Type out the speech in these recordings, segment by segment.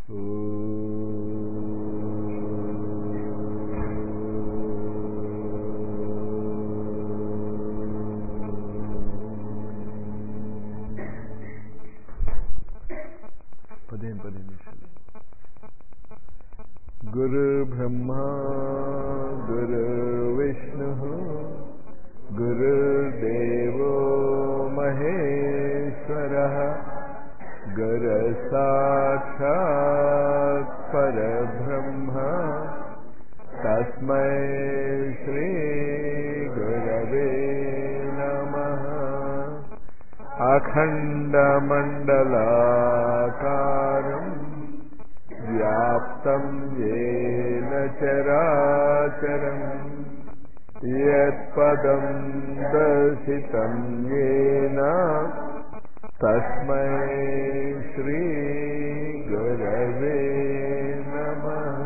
పదిహేను పదిహేను నిమిషాలు గురు బ్రహ్మ గురు విష్ణు గురుదేవో మహేశ్వర గురు సాక్షాత్ పరబ్రహ్మ తస్మై శ్రీ గురవే నమః అఖండమండలాకారం వ్యాప్తం येन చరాచరం యత్పదం దర్శితం येन తస్మై శ్రీ గురవే నమః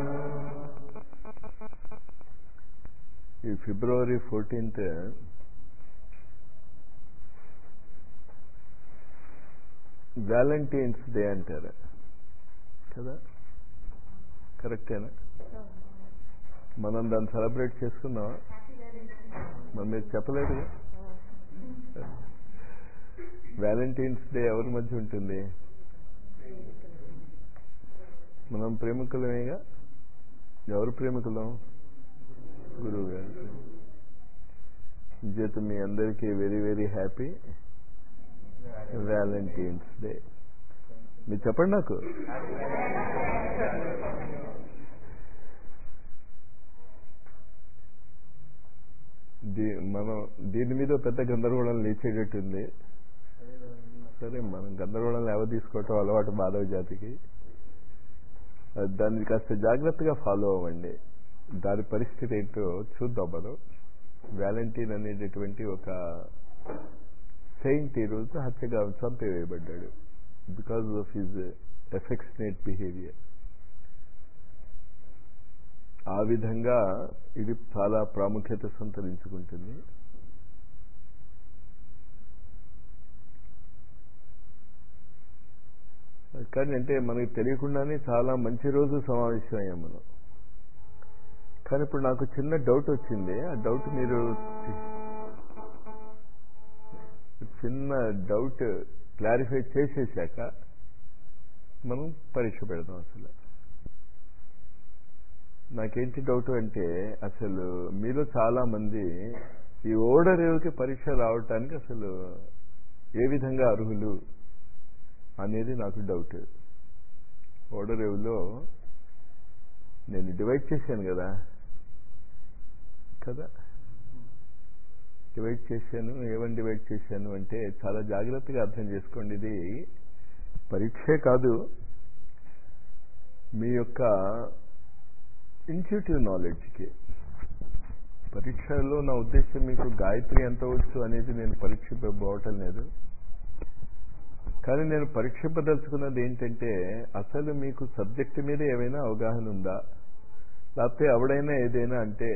ఈ ఫిబ్రవరి ఫోర్టీన్త్ వ్యాలంటైన్స్ డే అంటారు కదా కరెక్టేనా మనం దాన్ని సెలబ్రేట్ చేసుకున్నాం మరి మీరు చెప్పలేదు వ్యాలంటైన్స్ డే ఎవరి మధ్య ఉంటుంది మనం ప్రేమికులమేగా ఎవరు ప్రేమికులం గురువు గారు చేత మీ అందరికీ very very happy valentine's day మీరు చెప్పండి నాకు దీ మనం దీని మీద పెద్ద గందరగోళం లేచేటట్టుంది సరే మనం గందరగోళం లేవ తీసుకోవటం అలవాటు మాధవ జాతికి దాన్ని కాస్త జాగ్రత్తగా ఫాలో అవ్వండి దాని పరిస్థితి ఏంటో చూద్దాం మనం వ్యాలంటీన్ అనేటటువంటి ఒక సెయింట్ ఈ రోజు హత్యగా చంపివేయబడ్డాడు because of his affectionate behaviour ఆ విధంగా ఇది చాలా ప్రాముఖ్యత సంతరించుకుంటుంది కానీ అంటే మనకి తెలియకుండానే చాలా మంచి రోజు సమావేశం అయ్యాం మనం కానీ ఇప్పుడు నాకు చిన్న డౌట్ వచ్చింది ఆ డౌట్ మీరు చిన్న డౌట్ క్లారిఫై చేసేసాక మనం పరీక్ష పెడదాం అసలు నాకేంటి డౌట్ అంటే అసలు మీలో చాలా మంది ఈ ఓడరేవుకి పరీక్ష రావటానికి అసలు ఏ విధంగా అర్హులు అనేది నాకు డౌట్ ఓడరేవులో నేను డివైడ్ చేశాను కదా కదా డివైడ్ చేశాను ఏమని డివైడ్ చేశాను అంటే చాలా జాగ్రత్తగా అర్థం చేసుకోండి ఇది పరీక్షే కాదు మీ యొక్క ఇన్స్టిట్యూటివ్ నాలెడ్జ్కి పరీక్షలో నా ఉద్దేశం మీకు గాయత్రి ఎంత వచ్చు అనేది నేను పరీక్షింపబోవటం లేదు కానీ నేను పరీక్షింపదలుచుకున్నది ఏంటంటే అసలు మీకు సబ్జెక్టు మీద ఏమైనా అవగాహన ఉందా లేకపోతే ఎవడైనా ఏదైనా అంటే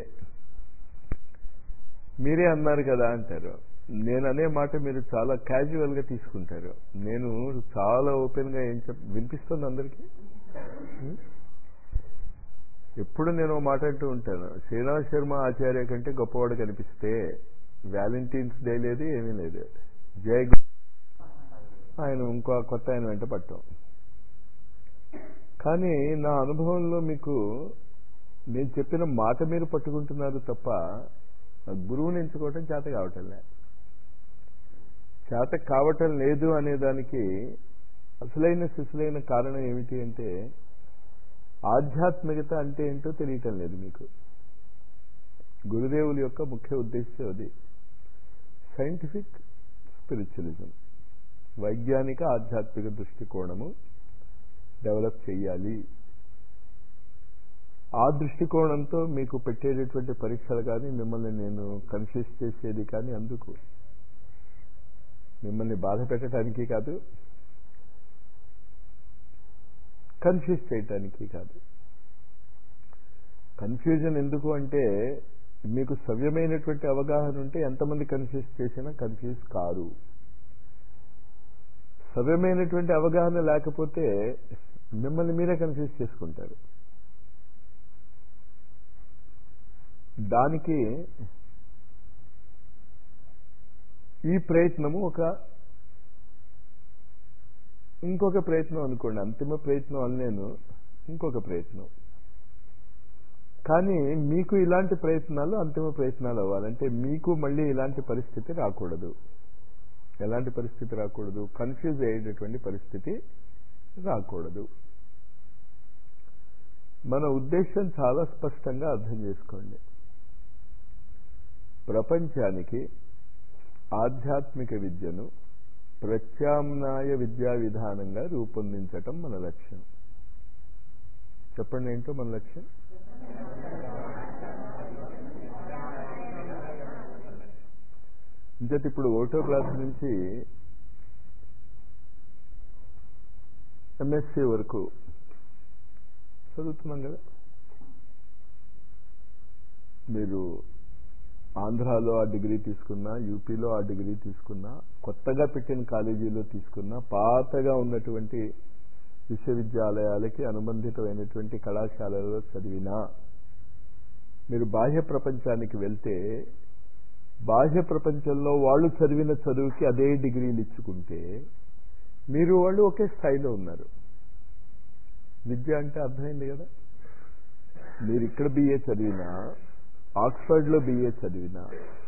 మీరే అన్నారు కదా అంటారు నేను అనే మాట మీరు చాలా క్యాజువల్గా తీసుకుంటారు నేను చాలా ఓపెన్గా ఏం చెప్ వినిపిస్తుంది అందరికీ ఎప్పుడు నేను మాట అంటూ ఉంటాను శ్రీనివాస్ శర్మ ఆచార్య కంటే గొప్పవాడు కనిపిస్తే వ్యాలంటీన్స్ డే లేదు ఏమీ లేదు జయ ఆయన ఇంకో కొత్త ఆయన వెంట పట్టాం కానీ నా అనుభవంలో మీకు నేను చెప్పిన మాట మీరు పట్టుకుంటున్నారు తప్ప గురువుని ఎంచుకోవటం చేత కావటం లే చేత కావటం లేదు అనే దానికి అసలైన శిశులైన కారణం ఏమిటి అంటే ఆధ్యాత్మికత అంటే ఏంటో తెలియటం లేదు మీకు గురుదేవుల యొక్క ముఖ్య ఉద్దేశం అది సైంటిఫిక్ స్పిరిచువలిజం వైజ్ఞానిక ఆధ్యాత్మిక దృష్టికోణము డెవలప్ చేయాలి ఆ దృష్టికోణంతో మీకు పెట్టేటటువంటి పరీక్షలు కానీ మిమ్మల్ని నేను కన్ఫ్యూజ్ చేసేది కానీ అందుకు మిమ్మల్ని బాధ పెట్టడానికి కాదు కన్ఫ్యూజ్ చేయటానికి కాదు కన్ఫ్యూజన్ ఎందుకు అంటే మీకు సవ్యమైనటువంటి అవగాహన ఉంటే ఎంతమంది కన్ఫ్యూజ్ చేసినా కన్ఫ్యూజ్ కారు సవ్యమైనటువంటి అవగాహన లేకపోతే మిమ్మల్ని మీరే కన్ఫ్యూజ్ చేసుకుంటారు దానికి ఈ ప్రయత్నము ఒక ఇంకొక ప్రయత్నం అనుకోండి అంతిమ ప్రయత్నం అనలేను ఇంకొక ప్రయత్నం కానీ మీకు ఇలాంటి ప్రయత్నాలు అంతిమ ప్రయత్నాలు అవ్వాలంటే మీకు మళ్ళీ ఇలాంటి పరిస్థితి రాకూడదు ఎలాంటి పరిస్థితి రాకూడదు కన్ఫ్యూజ్ అయ్యేటటువంటి పరిస్థితి రాకూడదు మన ఉద్దేశం చాలా స్పష్టంగా అర్థం చేసుకోండి ప్రపంచానికి ఆధ్యాత్మిక విద్యను ప్రత్యామ్నాయ విద్యా విధానంగా రూపొందించటం మన లక్ష్యం చెప్పండి ఏంటో మన లక్ష్యం ఇంకటి ఇప్పుడు ఒకటో క్లాస్ నుంచి ఎంఎస్సి వరకు చదువుతున్నాం కదా మీరు ఆంధ్రాలో ఆ డిగ్రీ తీసుకున్నా యూపీలో ఆ డిగ్రీ తీసుకున్నా కొత్తగా పెట్టిన కాలేజీలో తీసుకున్నా పాతగా ఉన్నటువంటి విశ్వవిద్యాలయాలకి అనుబంధితమైనటువంటి కళాశాలలో చదివినా మీరు బాహ్య ప్రపంచానికి వెళ్తే బాహ్య ప్రపంచంలో వాళ్ళు చదివిన చదువుకి అదే డిగ్రీలు ఇచ్చుకుంటే మీరు వాళ్ళు ఒకే స్థాయిలో ఉన్నారు విద్య అంటే అర్థమైంది కదా మీరు ఇక్కడ బిఏ చదివినా ఆక్స్ఫర్డ్లో బిఏ చదివినా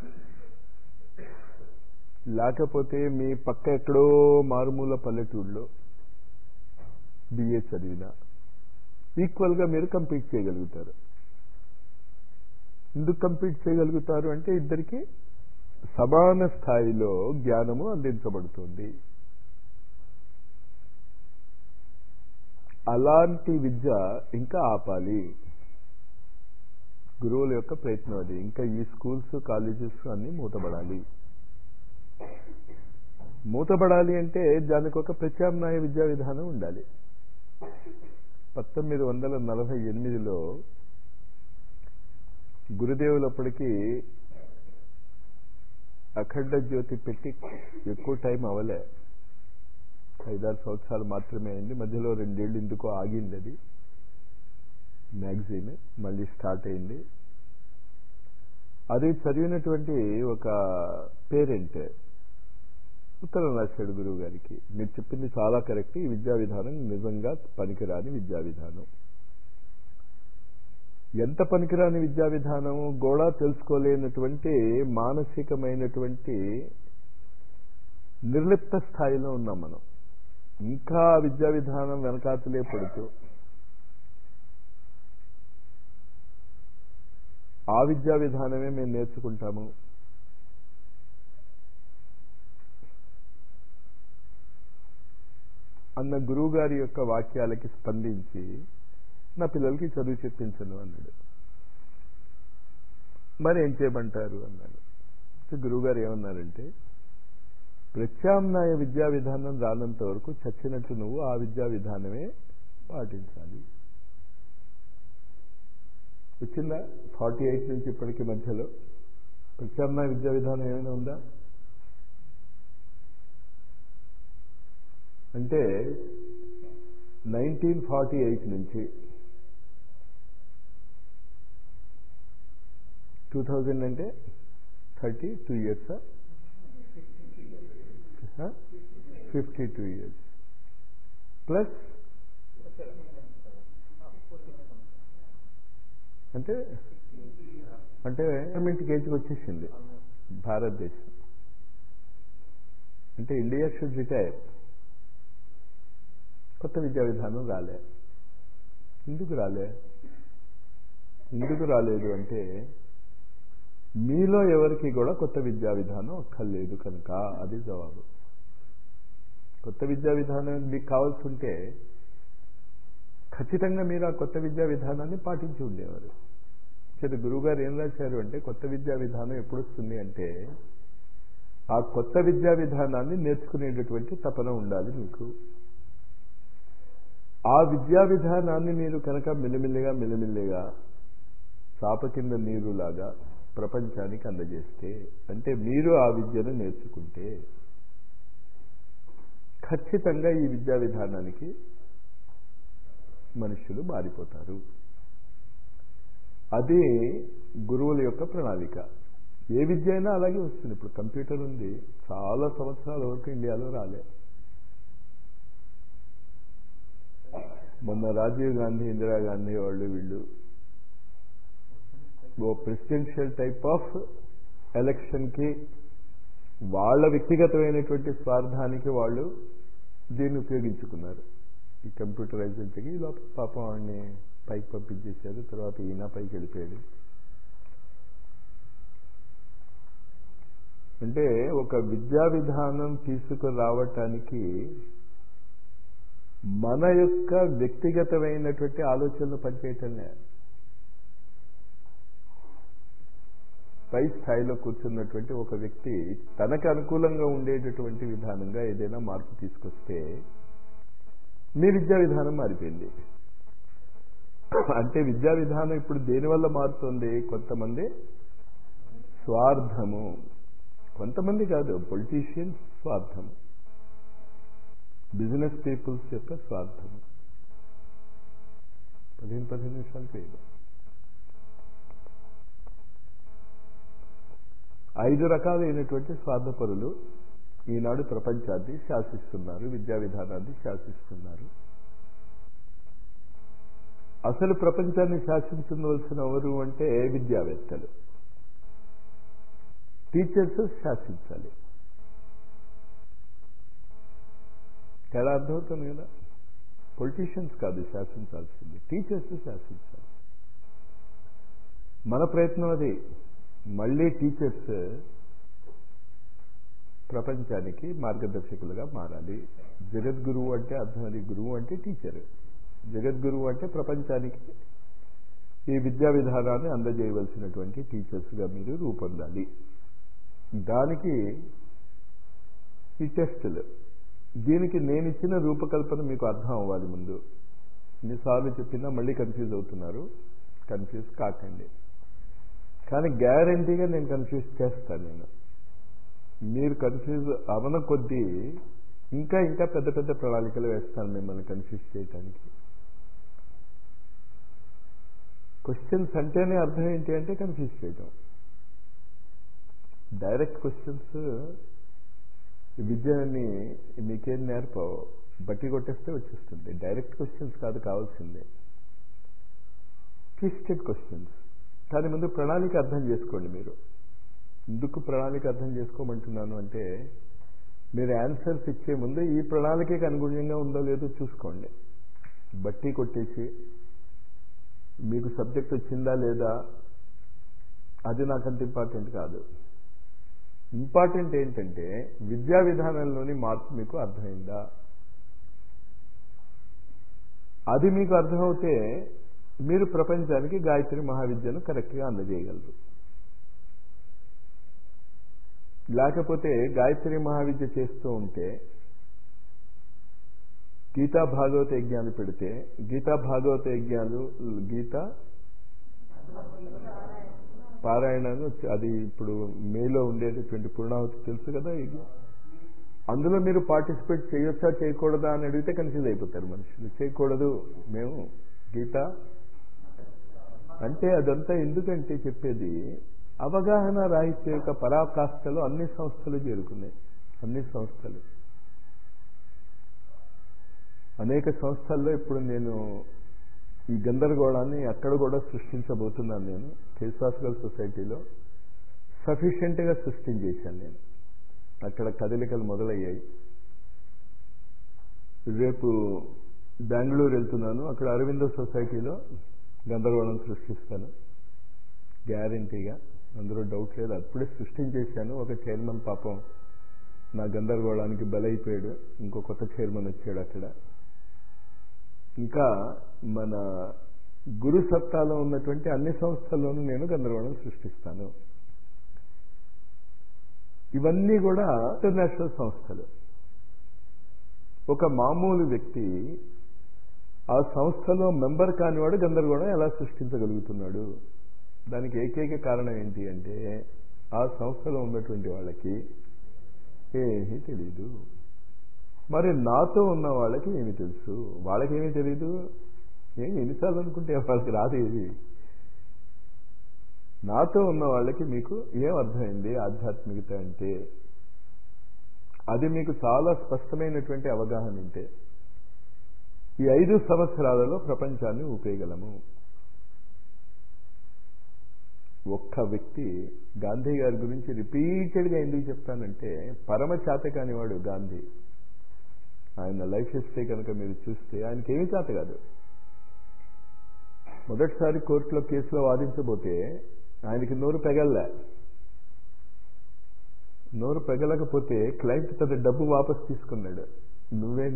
లేకపోతే మీ పక్క ఎక్కడో మారుమూల పల్లెటూళ్ళలో బిఏ చదివినా ఈక్వల్గా మీరు కంపీట్ చేయగలుగుతారు ఎందుకు కంపీట్ చేయగలుగుతారు అంటే ఇద్దరికి సమాన స్థాయిలో జ్ఞానము అందించబడుతుంది అలాంటి విద్య ఇంకా ఆపాలి గురువుల యొక్క ప్రయత్నం అది ఇంకా ఈ స్కూల్స్ కాలేజెస్ అన్నీ మూతబడాలి మూతబడాలి అంటే దానికి ఒక ప్రత్యామ్నాయ విద్యా విధానం ఉండాలి పంతొమ్మిది వందల నలభై ఎనిమిదిలో గురుదేవులప్పటికీ అఖండ జ్యోతి పెట్టి ఎక్కువ టైం అవలే ఐదారు సంవత్సరాలు మాత్రమే అయింది మధ్యలో రెండేళ్ళు ఎందుకో ఆగింది అది మ్యాగజైన్ మళ్ళీ స్టార్ట్ అయింది అది చదివినటువంటి ఒక పేరెంట్ ఉత్తరం రాశాడు గురువు గారికి మీరు చెప్పింది చాలా కరెక్ట్ ఈ విద్యా విధానం నిజంగా పనికిరాని విద్యా విధానం ఎంత పనికిరాని విద్యా విధానం కూడా తెలుసుకోలేనటువంటి మానసికమైనటువంటి నిర్లిప్త స్థాయిలో ఉన్నాం మనం ఇంకా విద్యా విధానం వెనకాతలే పడుతూ ఆ విద్యా విధానమే మేము నేర్చుకుంటాము అన్న గురువు గారి యొక్క వాక్యాలకి స్పందించి నా పిల్లలకి చదువు చెప్పించను అన్నాడు మరి ఏం చేయమంటారు అన్నాడు గురువుగారు ఏమన్నారంటే ప్రత్యామ్నాయ విద్యా విధానం రానంత వరకు చచ్చినట్టు నువ్వు ఆ విద్యా విధానమే పాటించాలి వచ్చిందా ఫార్టీ ఎయిట్ నుంచి ఇప్పటికి మధ్యలో ప్రత్యామ్నాయ విద్యా విధానం ఏమైనా ఉందా అంటే నైన్టీన్ ఫార్టీ ఎయిట్ నుంచి టూ థౌజండ్ అంటే థర్టీ టూ ఇయర్సా ఫిఫ్టీ టూ ఇయర్స్ ప్లస్ అంటే అంటే గవర్నమెంట్కి ఏజ్కి వచ్చేసింది భారతదేశం అంటే ఇండియా షుడ్ రిటైర్ కొత్త విద్యా విధానం రాలే ఎందుకు రాలే ఎందుకు రాలేదు అంటే మీలో ఎవరికి కూడా కొత్త విద్యా విధానం అక్కర్లేదు కనుక అది జవాబు కొత్త విద్యా విధానం మీకు కావాల్సి ఉంటే ఖచ్చితంగా మీరు ఆ కొత్త విద్యా విధానాన్ని పాటించి ఉండేవారు సరే గురువుగారు ఏం రాశారు అంటే కొత్త విద్యా విధానం ఎప్పుడు వస్తుంది అంటే ఆ కొత్త విద్యా విధానాన్ని నేర్చుకునేటటువంటి తపన ఉండాలి మీకు ఆ విద్యా విధానాన్ని మీరు కనుక మిలిమిల్లిగా మిలిమిల్లిగా చాప కింద నీరులాగా ప్రపంచానికి అందజేస్తే అంటే మీరు ఆ విద్యను నేర్చుకుంటే ఖచ్చితంగా ఈ విద్యా విధానానికి మనుషులు మారిపోతారు అది గురువుల యొక్క ప్రణాళిక ఏ విద్య అయినా అలాగే వస్తుంది ఇప్పుడు కంప్యూటర్ ఉంది చాలా సంవత్సరాల వరకు ఇండియాలో రాలే మొన్న రాజీవ్ గాంధీ ఇందిరాగాంధీ వాళ్ళు వీళ్ళు ఓ ప్రెసిడెన్షియల్ టైప్ ఆఫ్ ఎలక్షన్కి వాళ్ళ వ్యక్తిగతమైనటువంటి స్వార్థానికి వాళ్ళు దీన్ని ఉపయోగించుకున్నారు ఈ కంప్యూటరైజేషన్కి ఇలా పాపం వాడిని పైకి పంపించేశారు తర్వాత ఈయన పైకి వెళ్ళిపోయాడు అంటే ఒక విద్యా విధానం తీసుకురావటానికి మన యొక్క వ్యక్తిగతమైనటువంటి ఆలోచనలు పనిచేయటంలే పై స్థాయిలో కూర్చున్నటువంటి ఒక వ్యక్తి తనకు అనుకూలంగా ఉండేటటువంటి విధానంగా ఏదైనా మార్పు తీసుకొస్తే మీ విద్యా విధానం మారిపోయింది అంటే విద్యా విధానం ఇప్పుడు దేనివల్ల మారుతుంది కొంతమంది స్వార్థము కొంతమంది కాదు పొలిటీషియన్స్ స్వార్థము బిజినెస్ పీపుల్స్ యొక్క స్వార్థము పదిహేను పదిహేను నిమిషాలు వేయదు ఐదు రకాలైనటువంటి స్వార్థపరులు ఈనాడు ప్రపంచాన్ని శాసిస్తున్నారు విద్యా విధానాన్ని శాసిస్తున్నారు అసలు ప్రపంచాన్ని శాసించవలసిన ఎవరు అంటే విద్యావేత్తలు టీచర్స్ శాసించాలి తేడా అర్థమవుతుంది కదా పొలిటీషియన్స్ కాదు శాసించాల్సింది టీచర్స్ శాసించాలి మన ప్రయత్నం అది మళ్ళీ టీచర్స్ ప్రపంచానికి మార్గదర్శకులుగా మారాలి జగద్గురువు అంటే అర్థం అది గురువు అంటే టీచర్ జగద్గురువు అంటే ప్రపంచానికి ఈ విద్యా విధానాన్ని అందజేయవలసినటువంటి టీచర్స్గా మీరు రూపొందాలి దానికి ఈ టెస్టులు దీనికి నేను ఇచ్చిన రూపకల్పన మీకు అర్థం అవ్వాలి ముందు ఎన్నిసార్లు చెప్పినా మళ్ళీ కన్ఫ్యూజ్ అవుతున్నారు కన్ఫ్యూజ్ కాకండి కానీ గ్యారంటీగా నేను కన్ఫ్యూజ్ చేస్తాను నేను మీరు కన్ఫ్యూజ్ అవన కొద్దీ ఇంకా ఇంకా పెద్ద పెద్ద ప్రణాళికలు వేస్తాను మిమ్మల్ని కన్ఫ్యూజ్ చేయడానికి క్వశ్చన్స్ అంటేనే అర్థం ఏంటి అంటే కన్ఫ్యూజ్ చేయటం డైరెక్ట్ క్వశ్చన్స్ విద్యని మీకేం నేర్పవు బట్టి కొట్టేస్తే వచ్చేస్తుంది డైరెక్ట్ క్వశ్చన్స్ కాదు కావాల్సిందే ట్విస్టెడ్ క్వశ్చన్స్ కానీ ముందు ప్రణాళిక అర్థం చేసుకోండి మీరు ఎందుకు ప్రణాళిక అర్థం చేసుకోమంటున్నాను అంటే మీరు ఆన్సర్స్ ఇచ్చే ముందు ఈ ప్రణాళికకి అనుగుణ్యంగా ఉందో లేదో చూసుకోండి బట్టి కొట్టేసి మీకు సబ్జెక్ట్ వచ్చిందా లేదా అది నాకంత ఇంపార్టెంట్ కాదు ఇంపార్టెంట్ ఏంటంటే విద్యా విధానంలోని మార్పు మీకు అర్థమైందా అది మీకు అర్థమవుతే మీరు ప్రపంచానికి గాయత్రి మహావిద్యను కరెక్ట్గా అందజేయగలరు లేకపోతే గాయత్రి మహావిద్య చేస్తూ ఉంటే గీతా భాగవత యజ్ఞాలు పెడితే గీతా భాగవత యజ్ఞాలు గీత పారాయణను అది ఇప్పుడు మేలో ఉండేటటువంటి పూర్ణావతి తెలుసు కదా ఇది అందులో మీరు పార్టిసిపేట్ చేయొచ్చా చేయకూడదా అని అడిగితే కన్ఫ్యూజ్ అయిపోతారు మనుషులు చేయకూడదు మేము గీత అంటే అదంతా ఎందుకంటే చెప్పేది అవగాహన రాహిత్య యొక్క పరాకాష్ఠలో అన్ని సంస్థలు చేరుకున్నాయి అన్ని సంస్థలు అనేక సంస్థల్లో ఇప్పుడు నేను ఈ గందరగోళాన్ని అక్కడ కూడా సృష్టించబోతున్నాను నేను ఫిలసాఫికల్ సొసైటీలో సఫిషియెంట్గా సృష్టించేశాను నేను అక్కడ కదలికలు మొదలయ్యాయి రేపు బెంగళూరు వెళ్తున్నాను అక్కడ అరవిందో సొసైటీలో గందరగోళం సృష్టిస్తాను గ్యారంటీగా అందులో డౌట్ లేదు అప్పుడే సృష్టించేశాను ఒక చైర్మన్ పాపం నా గందరగోళానికి బలైపోయాడు ఇంకో కొత్త చైర్మన్ వచ్చాడు అక్కడ ఇంకా మన గురు సత్తాలో ఉన్నటువంటి అన్ని సంస్థల్లోనూ నేను గందరగోళం సృష్టిస్తాను ఇవన్నీ కూడా ఇంటర్నేషనల్ సంస్థలు ఒక మామూలు వ్యక్తి ఆ సంస్థలో మెంబర్ కానివాడు గందరగోళం ఎలా సృష్టించగలుగుతున్నాడు దానికి ఏకైక కారణం ఏంటి అంటే ఆ సంస్థలో ఉన్నటువంటి వాళ్ళకి ఏమీ తెలీదు మరి నాతో ఉన్న వాళ్ళకి ఏమి తెలుసు వాళ్ళకేమీ తెలీదు ఏం ఎన్నిసార్లు అనుకుంటే వాళ్ళకి రాదు ఇది నాతో ఉన్న వాళ్ళకి మీకు ఏం అర్థమైంది ఆధ్యాత్మికత అంటే అది మీకు చాలా స్పష్టమైనటువంటి అవగాహన ఉంటే ఈ ఐదు సంవత్సరాలలో ప్రపంచాన్ని ఊపేయగలము ఒక్క వ్యక్తి గాంధీ గారి గురించి రిపీటెడ్గా ఎందుకు చెప్తానంటే పరమ చేత కానివాడు గాంధీ ఆయన లైఫ్ హిస్టరీ కనుక మీరు చూస్తే ఆయనకి ఏమీ చేత కాదు మొదటిసారి కోర్టులో కేసులో వాదించబోతే ఆయనకి నోరు పెగల్లే నోరు పెగలకపోతే క్లయింట్ తన డబ్బు వాపస్ తీసుకున్నాడు నువ్వేం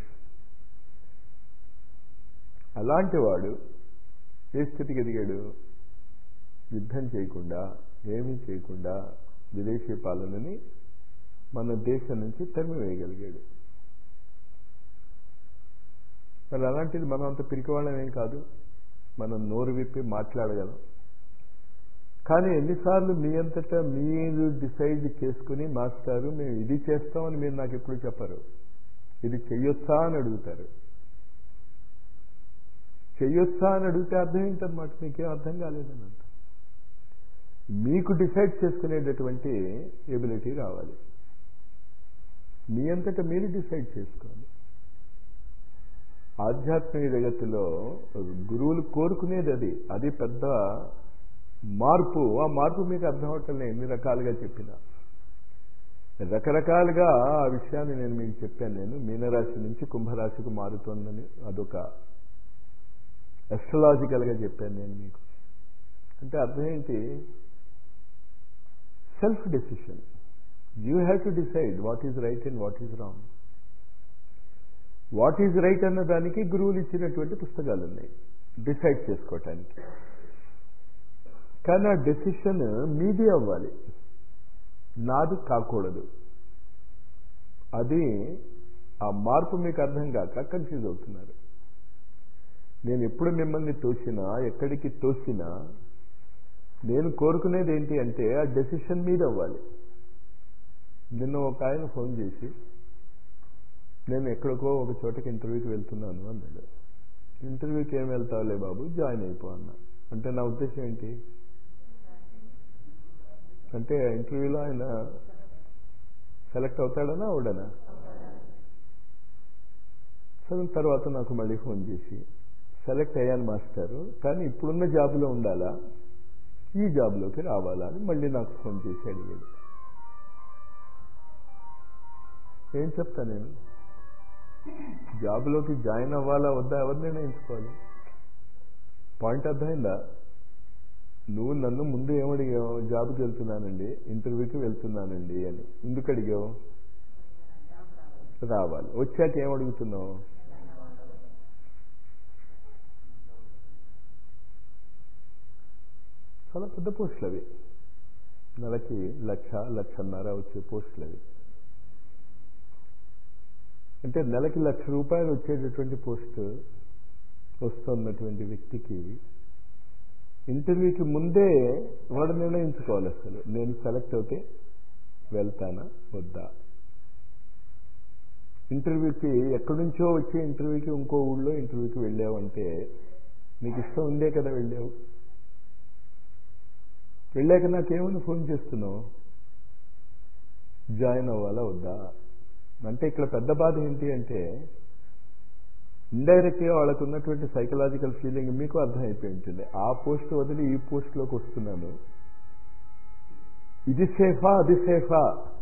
అలాంటి వాడు ఏ స్థితికి ఎదిగాడు యుద్ధం చేయకుండా ఏమీ చేయకుండా విదేశీ పాలనని మన దేశం నుంచి తరిమివేయగలిగాడు మరి అలాంటిది మనం అంత పిరికివాళ్ళం ఏం కాదు మనం నోరు విప్పి మాట్లాడగలం కానీ ఎన్నిసార్లు మీ అంతటా మీరు డిసైడ్ చేసుకుని మాస్టారు మేము ఇది చేస్తామని మీరు నాకు ఎప్పుడు చెప్పరు ఇది చెయ్యొచ్చా అని అడుగుతారు చెయ్యొచ్చా అని అడిగితే అర్థం ఏంటన్నమాట మీకేం అర్థం కాలేదని అంట మీకు డిసైడ్ చేసుకునేటటువంటి ఎబిలిటీ రావాలి మీ అంతటా మీరు డిసైడ్ చేసుకోవాలి ఆధ్యాత్మిక జగత్తులో గురువులు కోరుకునేది అది అది పెద్ద మార్పు ఆ మార్పు మీకు అర్థం అవటంలే ఎన్ని రకాలుగా చెప్పిన రకరకాలుగా ఆ విషయాన్ని నేను మీకు చెప్పాను నేను మీనరాశి నుంచి కుంభరాశికి మారుతోందని అదొక ఎస్ట్రలాజికల్గా చెప్పాను నేను మీకు అంటే అర్థం ఏంటి self decision you have to decide what is right and what is wrong what is right అన్న దానికి గురువులు ఇచ్చినటువంటి పుస్తకాలు ఉన్నాయి డిసైడ్ చేసుకోవటానికి కానీ ఆ డెసిషన్ మీది అవ్వాలి నాది కాకూడదు అది ఆ మార్పు మీకు అర్థం కాక కన్ఫ్యూజ్ అవుతున్నారు నేను ఎప్పుడు మిమ్మల్ని తోసినా ఎక్కడికి తోసినా నేను కోరుకునేది ఏంటి అంటే ఆ డెసిషన్ మీద అవ్వాలి నిన్న ఒక ఆయన ఫోన్ చేసి నేను ఎక్కడికో ఒక చోటకి ఇంటర్వ్యూకి వెళ్తున్నాను అన్నాడు ఇంటర్వ్యూకి ఏం వెళ్తావులే బాబు జాయిన్ అయిపో అన్నా అంటే నా ఉద్దేశం ఏంటి అంటే ఇంటర్వ్యూలో ఆయన సెలెక్ట్ అవుతాడనా అవడనా సరే తర్వాత నాకు మళ్ళీ ఫోన్ చేసి సెలెక్ట్ అయ్యాను మాస్టారు కానీ ఇప్పుడున్న జాబ్లో ఉండాలా ఈ జాబ్లోకి రావాలా అని మళ్ళీ నాకు ఫోన్ చేసి అడిగాడు ఏం చెప్తా నేను జాబ్లోకి జాయిన్ అవ్వాలా వద్దా ఎవరు నిర్ణయించుకోవాలి పాయింట్ అర్థమైందా నువ్వు నన్ను ముందు ఏమడిగావు జాబ్కి వెళ్తున్నానండి ఇంటర్వ్యూకి వెళ్తున్నానండి అని ఎందుకు అడిగావు రావాలి వచ్చాక ఏమడుగుతున్నావు చాలా పెద్ద పోస్టులు అవి నెలకి లక్ష లక్షన్నర వచ్చే పోస్టులు అవి అంటే నెలకి లక్ష రూపాయలు వచ్చేటటువంటి పోస్ట్ వస్తున్నటువంటి వ్యక్తికి ఇంటర్వ్యూకి ముందే వాడు నిర్ణయించుకోవాలి అసలు నేను సెలెక్ట్ అవుతే వెళ్తానా వద్దా ఇంటర్వ్యూకి ఎక్కడి నుంచో వచ్చే ఇంటర్వ్యూకి ఇంకో ఊళ్ళో ఇంటర్వ్యూకి వెళ్ళావంటే నీకు ఇష్టం ఉందే కదా వెళ్ళావు వెళ్ళాక నాకేమని ఫోన్ చేస్తున్నావు జాయిన్ అవ్వాలా వద్దా అంటే ఇక్కడ పెద్ద బాధ ఏంటి అంటే ఇండైరెక్ట్గా వాళ్ళకు ఉన్నటువంటి సైకలాజికల్ ఫీలింగ్ మీకు అర్థమైపోయి ఉంటుంది ఆ పోస్ట్ వదిలి ఈ పోస్ట్లోకి వస్తున్నాను ఇది సేఫా అది సేఫా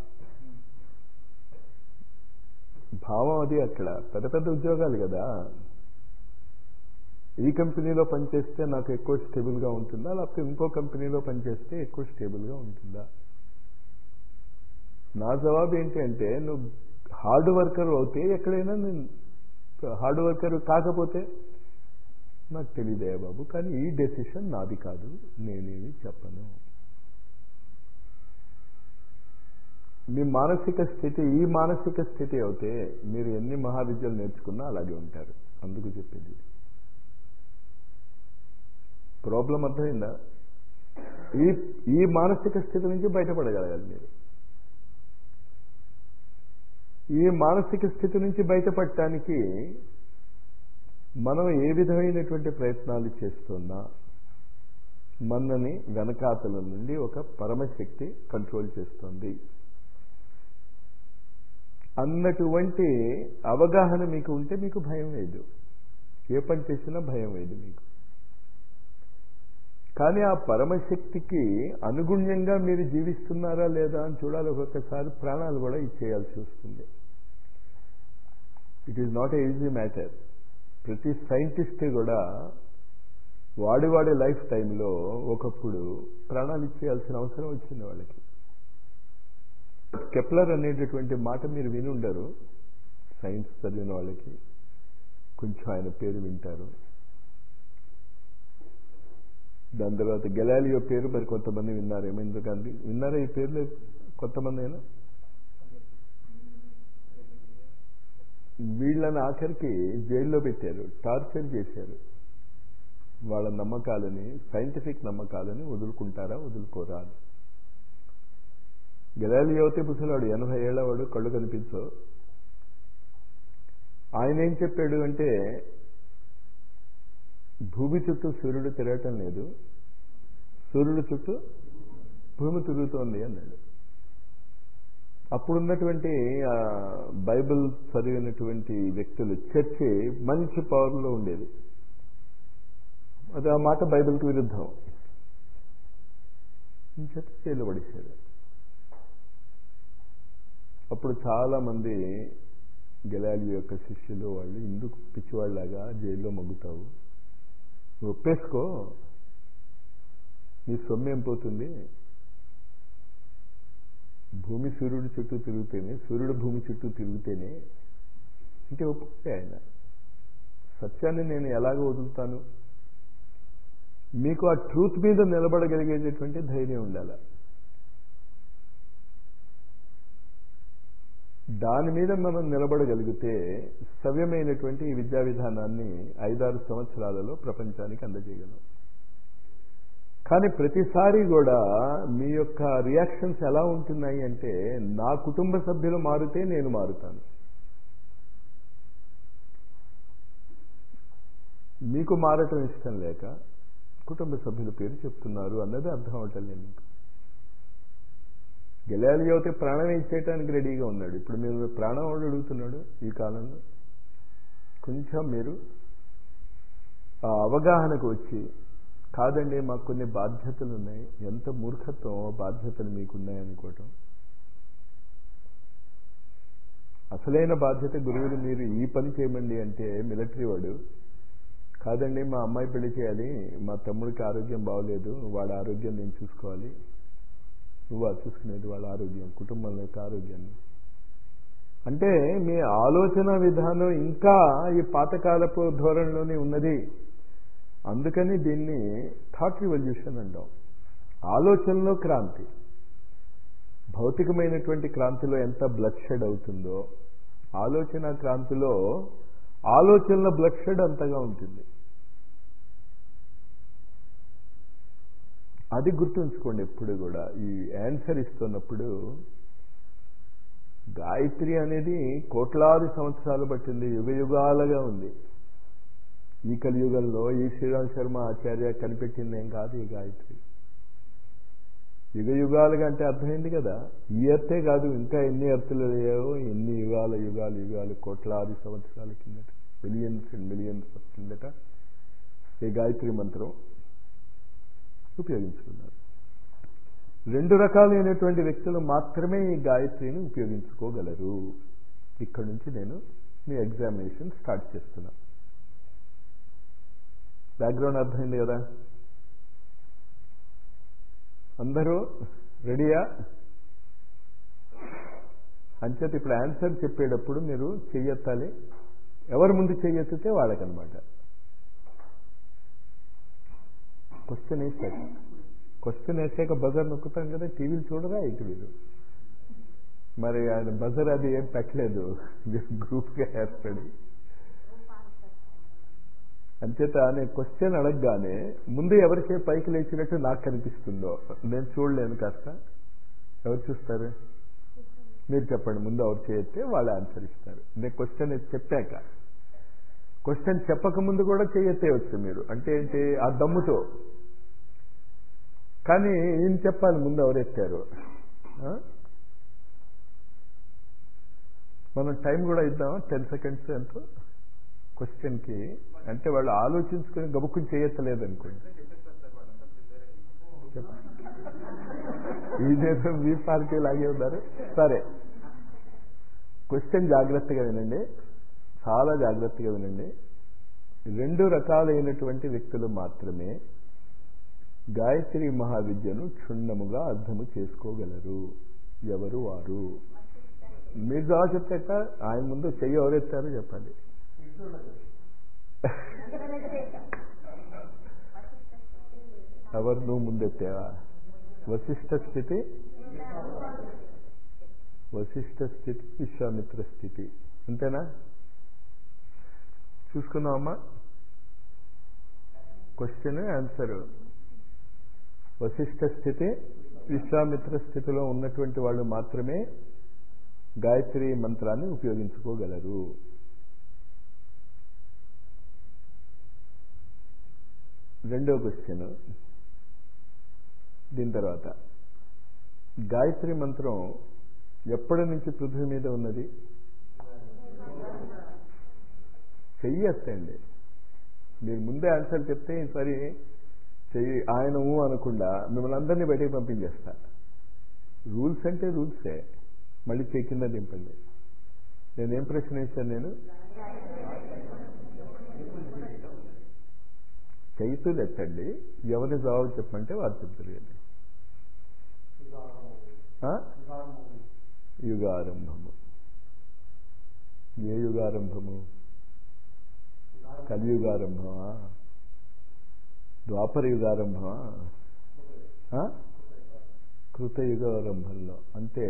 భావం అది అక్కడ పెద్ద పెద్ద ఉద్యోగాలు కదా ఈ కంపెనీలో పనిచేస్తే నాకు ఎక్కువ స్టేబుల్గా ఉంటుందా లేకపోతే ఇంకో కంపెనీలో పనిచేస్తే ఎక్కువ స్టేబుల్గా ఉంటుందా నా జవాబు ఏంటి అంటే నువ్వు హార్డ్ వర్కర్ అవుతే ఎక్కడైనా నేను హార్డ్ వర్కర్ కాకపోతే నాకు తెలియదే బాబు కానీ ఈ డెసిషన్ నాది కాదు నేనేమి చెప్పను మీ మానసిక స్థితి ఈ మానసిక స్థితి అవుతే మీరు ఎన్ని మహావిద్యలు నేర్చుకున్నా అలాగే ఉంటారు అందుకు చెప్పింది ప్రాబ్లం అర్థమైందా ఈ ఈ మానసిక స్థితి నుంచి బయటపడగలగాలి మీరు ఈ మానసిక స్థితి నుంచి బయటపడటానికి మనం ఏ విధమైనటువంటి ప్రయత్నాలు చేస్తున్నా మనని వెనకాతల నుండి ఒక పరమశక్తి కంట్రోల్ చేస్తుంది అన్నటువంటి అవగాహన మీకు ఉంటే మీకు భయం లేదు ఏ పని చేసినా భయం లేదు మీకు కానీ ఆ పరమశక్తికి అనుగుణ్యంగా మీరు జీవిస్తున్నారా లేదా అని చూడాలి ఒక్కొక్కసారి ప్రాణాలు కూడా ఇచ్చేయాల్సి వస్తుంది it is not a easy matter ప్రతి సైంటిస్ట్ కూడా వాడి వాడి లైఫ్ టైంలో ఒకప్పుడు ప్రాణాలు ఇచ్చేయాల్సిన అవసరం వచ్చింది వాళ్ళకి కెప్లర్ అనేటటువంటి మాట మీరు విని ఉండరు సైన్స్ చదివిన వాళ్ళకి కొంచెం ఆయన పేరు వింటారు దాని తర్వాత గెలాలియో పేరు మరి కొంతమంది విన్నారేమో ఎందుకంటే విన్నారా ఈ పేర్లు కొంతమంది అయినా వీళ్ళని ఆఖరికి జైల్లో పెట్టారు టార్చర్ చేశారు వాళ్ళ నమ్మకాలని సైంటిఫిక్ నమ్మకాలని వదులుకుంటారా వదులుకోరా అని గెలాలియో అయితే ముసలాడు ఎనభై ఏళ్ళవాడు కళ్ళు కనిపించవు ఆయన ఏం చెప్పాడు అంటే భూమి చుట్టూ సూర్యుడు తిరగటం లేదు సూర్యుడు చుట్టూ భూమి తిరుగుతోంది అన్నాడు అప్పుడున్నటువంటి బైబిల్ చదివినటువంటి వ్యక్తులు చర్చి మంచి పవర్లో ఉండేది అది ఆ మాట బైబిల్కి విరుద్ధం చర్చ జైలు పడేశారు అప్పుడు చాలామంది గెలాలి యొక్క శిష్యులు వాళ్ళు ఎందుకు పిచ్చివాళ్ళలాగా జైల్లో మగ్గుతావు నువ్వు ఒప్పేసుకో నీ సొమ్మేం పోతుంది భూమి సూర్యుడు చుట్టూ తిరుగుతేనే సూర్యుడు భూమి చుట్టూ తిరుగుతేనే అంటే ఒప్పుకుంటే ఆయన సత్యాన్ని నేను ఎలాగ వదులుతాను మీకు ఆ ట్రూత్ మీద నిలబడగలిగేటటువంటి ధైర్యం ఉండాలి దాని మీద మనం నిలబడగలిగితే సవ్యమైనటువంటి ఈ విద్యా విధానాన్ని ఐదారు సంవత్సరాలలో ప్రపంచానికి అందజేయగలం కానీ ప్రతిసారి కూడా మీ యొక్క రియాక్షన్స్ ఎలా ఉంటున్నాయి అంటే నా కుటుంబ సభ్యులు మారితే నేను మారుతాను మీకు మారటం ఇష్టం లేక కుటుంబ సభ్యుల పేరు చెప్తున్నారు అన్నది అర్థం అవటం లేదు మీకు గెలాలి అయితే ప్రాణమే ఇచ్చేయటానికి రెడీగా ఉన్నాడు ఇప్పుడు మీరు ప్రాణం వాడు అడుగుతున్నాడు ఈ కాలంలో కొంచెం మీరు ఆ అవగాహనకు వచ్చి కాదండి మాకు కొన్ని బాధ్యతలు ఉన్నాయి ఎంత మూర్ఖత్వం బాధ్యతలు మీకున్నాయి అనుకోవటం అసలైన బాధ్యత గురువులు మీరు ఈ పని చేయమండి అంటే మిలిటరీ వాడు కాదండి మా అమ్మాయి పెళ్లి చేయాలి మా తమ్ముడికి ఆరోగ్యం బాగోలేదు వాళ్ళ ఆరోగ్యం నేను చూసుకోవాలి నువ్వు చూసుకునేది వాళ్ళ ఆరోగ్యం కుటుంబం యొక్క ఆరోగ్యాన్ని అంటే మీ ఆలోచన విధానం ఇంకా ఈ పాతకాలపు ధోరణిలోనే ఉన్నది అందుకని దీన్ని థాట్ రివల్యూషన్ అంటాం ఆలోచనలో క్రాంతి భౌతికమైనటువంటి క్రాంతిలో ఎంత బ్లడ్ షెడ్ అవుతుందో ఆలోచన క్రాంతిలో ఆలోచనల బ్లడ్ షెడ్ అంతగా ఉంటుంది అది గుర్తుంచుకోండి ఎప్పుడు కూడా ఈ ఆన్సర్ ఇస్తున్నప్పుడు గాయత్రి అనేది కోట్లాది సంవత్సరాలు పట్టింది యుగ యుగాలుగా ఉంది ఈ కలియుగంలో ఈ శ్రీరామ్ శర్మ ఆచార్య కనిపెట్టింది ఏం కాదు ఈ గాయత్రి యుగ యుగాలుగా అంటే అర్థమైంది కదా ఈ అర్థే కాదు ఇంకా ఎన్ని అర్థులు లేవో ఎన్ని యుగాల యుగాలు యుగాలు కోట్లాది సంవత్సరాల కిందట మిలియన్స్ అండ్ మిలియన్స్ కిందట ఈ గాయత్రి మంత్రం ఉపయోగించుకున్నారు రెండు రకాలైనటువంటి వ్యక్తులు మాత్రమే ఈ గాయత్రిని ఉపయోగించుకోగలరు ఇక్కడ నుంచి నేను మీ ఎగ్జామినేషన్ స్టార్ట్ చేస్తున్నా బ్యాక్గ్రౌండ్ అర్థమైంది కదా అందరూ రెడీయా అంచేత ఇప్పుడు ఆన్సర్ చెప్పేటప్పుడు మీరు చెయ్యెత్తాలి ఎవరు ముందు చెయ్యెత్తితే వాళ్ళకనమాట క్వశ్చన్ వేసాక క్వశ్చన్ వేసాక బజర్ నొక్కుతాం కదా టీవీలు చూడరా ఇటు మీరు మరి ఆయన బజర్ అది ఏం పెట్టలేదు గ్రూప్గా ఏర్పడి అంచేత నేను క్వశ్చన్ అడగగానే ముందు ఎవరికే పైకి లేచినట్టు నాకు కనిపిస్తుందో నేను చూడలేను కాస్త ఎవరు చూస్తారు మీరు చెప్పండి ముందు ఎవరు చేయొస్తే వాళ్ళు ఆన్సర్ ఇస్తారు నేను క్వశ్చన్ చెప్పాక క్వశ్చన్ చెప్పకముందు కూడా చేయొచ్చు మీరు అంటే ఏంటి ఆ దమ్ముతో కానీ ఏం చెప్పాలి ముందు ఎవరెత్తారు ఆ? మనం టైం కూడా ఇద్దామా టెన్ సెకండ్స్ ఎంతో క్వశ్చన్కి అంటే వాళ్ళు ఆలోచించుకొని గబుక్కుని చేయత్తలేదు అనుకోండి ఇదేదో మీ పార్టీ లాగే ఉన్నారు సరే క్వశ్చన్ జాగ్రత్తగా వినండి చాలా జాగ్రత్తగా వినండి రెండు రకాలైనటువంటి వ్యక్తులు మాత్రమే గాయత్రి మహావిద్యను క్షుణ్ణముగా అర్థము చేసుకోగలరు ఎవరు వారు మీరు జవాబు చెప్తాక ఆయన ముందు చెయ్యి ఎవరెత్తారో చెప్పండి ఎవరు నువ్వు ముందెత్తావా వశిష్ట స్థితి వశిష్ట స్థితి విశ్వామిత్ర స్థితి అంతేనా చూసుకుందామమ్మా క్వశ్చన్ ఆన్సర్ వశిష్ట స్థితి విశ్వామిత్ర స్థితిలో ఉన్నటువంటి వాళ్ళు మాత్రమే గాయత్రి మంత్రాన్ని ఉపయోగించుకోగలరు రెండో క్వశ్చన్ దీని తర్వాత గాయత్రి మంత్రం ఎప్పటి నుంచి పృథ్వీ మీద ఉన్నది చెయ్యొచ్చండి మీరు ముందే ఆన్సర్ చెప్తే ఈసారి చెయ్యి ఆయన ఊ అనకుండా మిమ్మల్ని అందరినీ బయటికి పంపించేస్తా రూల్స్ అంటే రూల్సే మళ్ళీ చెయ్యి కింద దింపండి నేనేం ప్రశ్న వేశాను నేను చైతులు ఎత్తండి ఎవరి జవాబు చెప్పమంటే వారు చెప్తారు కానీ యుగారంభము ఏ యుగారంభము కలియుగారంభమా ద్వాపర యుగారంభమా ఆ? కృతయుగారంభంలో అంటే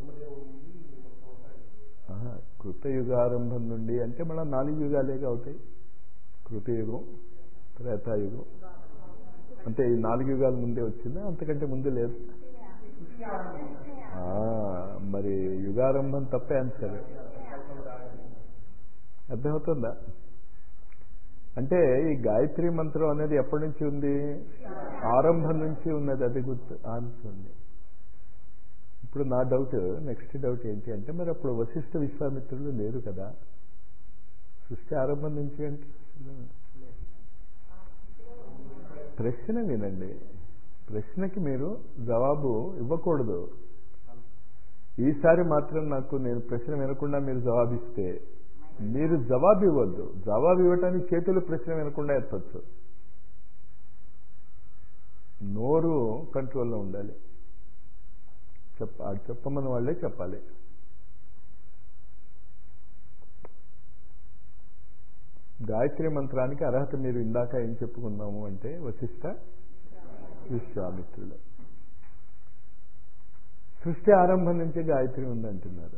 ఆహా, కృతయుగారంభం నుండి అంటే మన నాలుగు యుగాలేగా అవుతాయి కృతయుగం త్రేతాయుగం అంటే ఈ నాలుగు యుగాల ముందే వచ్చిందా అంతకంటే ముందు లేదు ఆ, మరి యుగారంభం తప్పే ఆన్సర్ అర్థమవుతుందా అంటే ఈ గాయత్రి మంత్రం అనేది ఎప్పటి నుంచి ఉంది ఆరంభం నుంచి ఉన్నది అది గుర్తు ఆన్సర్ ఉంది ఇప్పుడు నా డౌట్ నెక్స్ట్ డౌట్ ఏంటి అంటే మరి అప్పుడు వశిష్ఠ విశ్వామిత్రులు లేరు కదా సృష్టి ఆరంభం నుంచి అంటే ప్రశ్న వినండి ప్రశ్నకి మీరు జవాబు ఇవ్వకూడదు ఈసారి మాత్రం నాకు నేను ప్రశ్న వినకుండా మీరు జవాబిస్తే మీరు జవాబు ఇవ్వద్దు జవాబు ఇవ్వటానికి చేతులు ప్రశ్న వినకుండా ఎత్తచ్చు నోరు కంట్రోల్లో ఉండాలి చెప్ప అది చెప్పమని వాళ్ళే చెప్పాలి గాయత్రి మంత్రానికి అర్హత మీరు ఇందాక ఏం చెప్పుకున్నాము అంటే వశిష్ట విశ్వామిత్రులు సృష్టి ఆరంభం నుంచి గాయత్రి ఉందంటున్నారు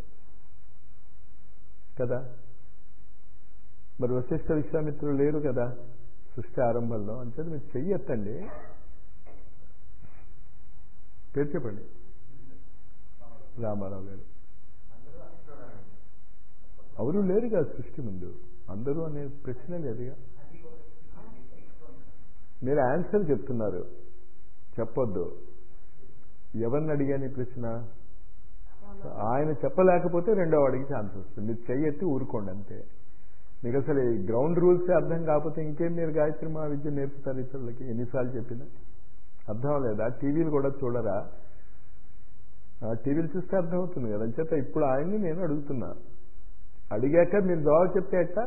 కదా మరి వశిష్ఠ విశ్వామిత్రులు లేరు కదా సృష్టి ఆరంభంలో అంటే మీరు చెయ్యొత్తండి పేరు చెప్పండి రామారావు గారు ఎవరు లేరు కదా సృష్టి ముందు అందరూ అనే ప్రశ్న లేదుగా మీరు ఆన్సర్ చెప్తున్నారు చెప్పొద్దు ఎవరిని అడిగాను ఈ ప్రశ్న ఆయన చెప్పలేకపోతే రెండో వాడికి ఛాన్స్ వస్తుంది మీరు చెయ్యెత్తి ఊరుకోండి అంతే మీకు అసలు ఈ గ్రౌండ్ రూల్సే అర్థం కాకపోతే ఇంకేం మీరు గాయత్రి మా విద్య నేర్పుతారు ఇతరులకి ఎన్నిసార్లు చెప్పినా అర్థం లేదా టీవీలు కూడా చూడరా ఆ టీవీలు చూస్తే అర్థమవుతుంది కదా అంచేత ఇప్పుడు ఆయన్ని నేను అడుగుతున్నా అడిగాక మీరు జవాబు చెప్తే ఎట్లా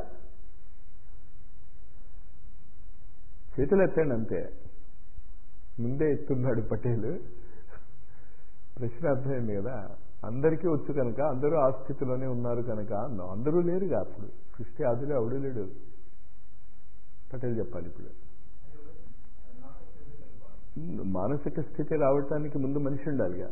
చేతులు ఎత్తండి అంతే ముందే ఎత్తున్నాడు పటేల్ ప్రశ్న అర్థమైంది కదా అందరికీ వచ్చు కనుక అందరూ ఆ స్థితిలోనే ఉన్నారు కనుక అన్నాం అందరూ లేరుగా అప్పుడు సృష్టి ఆదిలో ఎవడు లేడు పటేల్ చెప్పాలి ఇప్పుడు మానసిక స్థితి రావటానికి ముందు మనిషి ఉండాలిగా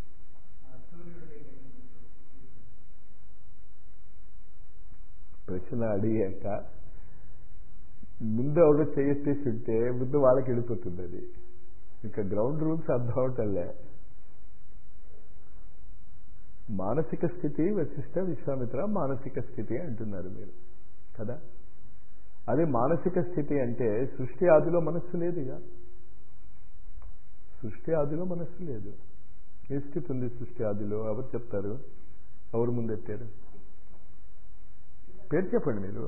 ప్రశ్న అడిగాక ముందు ఎవడో చేయెత్తేసి ఉంటే ముందు వాళ్ళకి వెళ్ళిపోతుంది అది ఇంకా గ్రౌండ్ రూల్స్ అర్థం అవటంలే మానసిక స్థితి వశిష్ట విశ్వామిత్ర మానసిక స్థితి అంటున్నారు మీరు కదా అది మానసిక స్థితి అంటే సృష్టి ఆదిలో మనస్సు లేదుగా సృష్టి ఆదిలో మనస్సు లేదు ఏ స్థితి ఉంది సృష్టి ఆదిలో ఎవరు చెప్తారు ఎవరు ముందెత్తారు పేరు చెప్పండి మీరు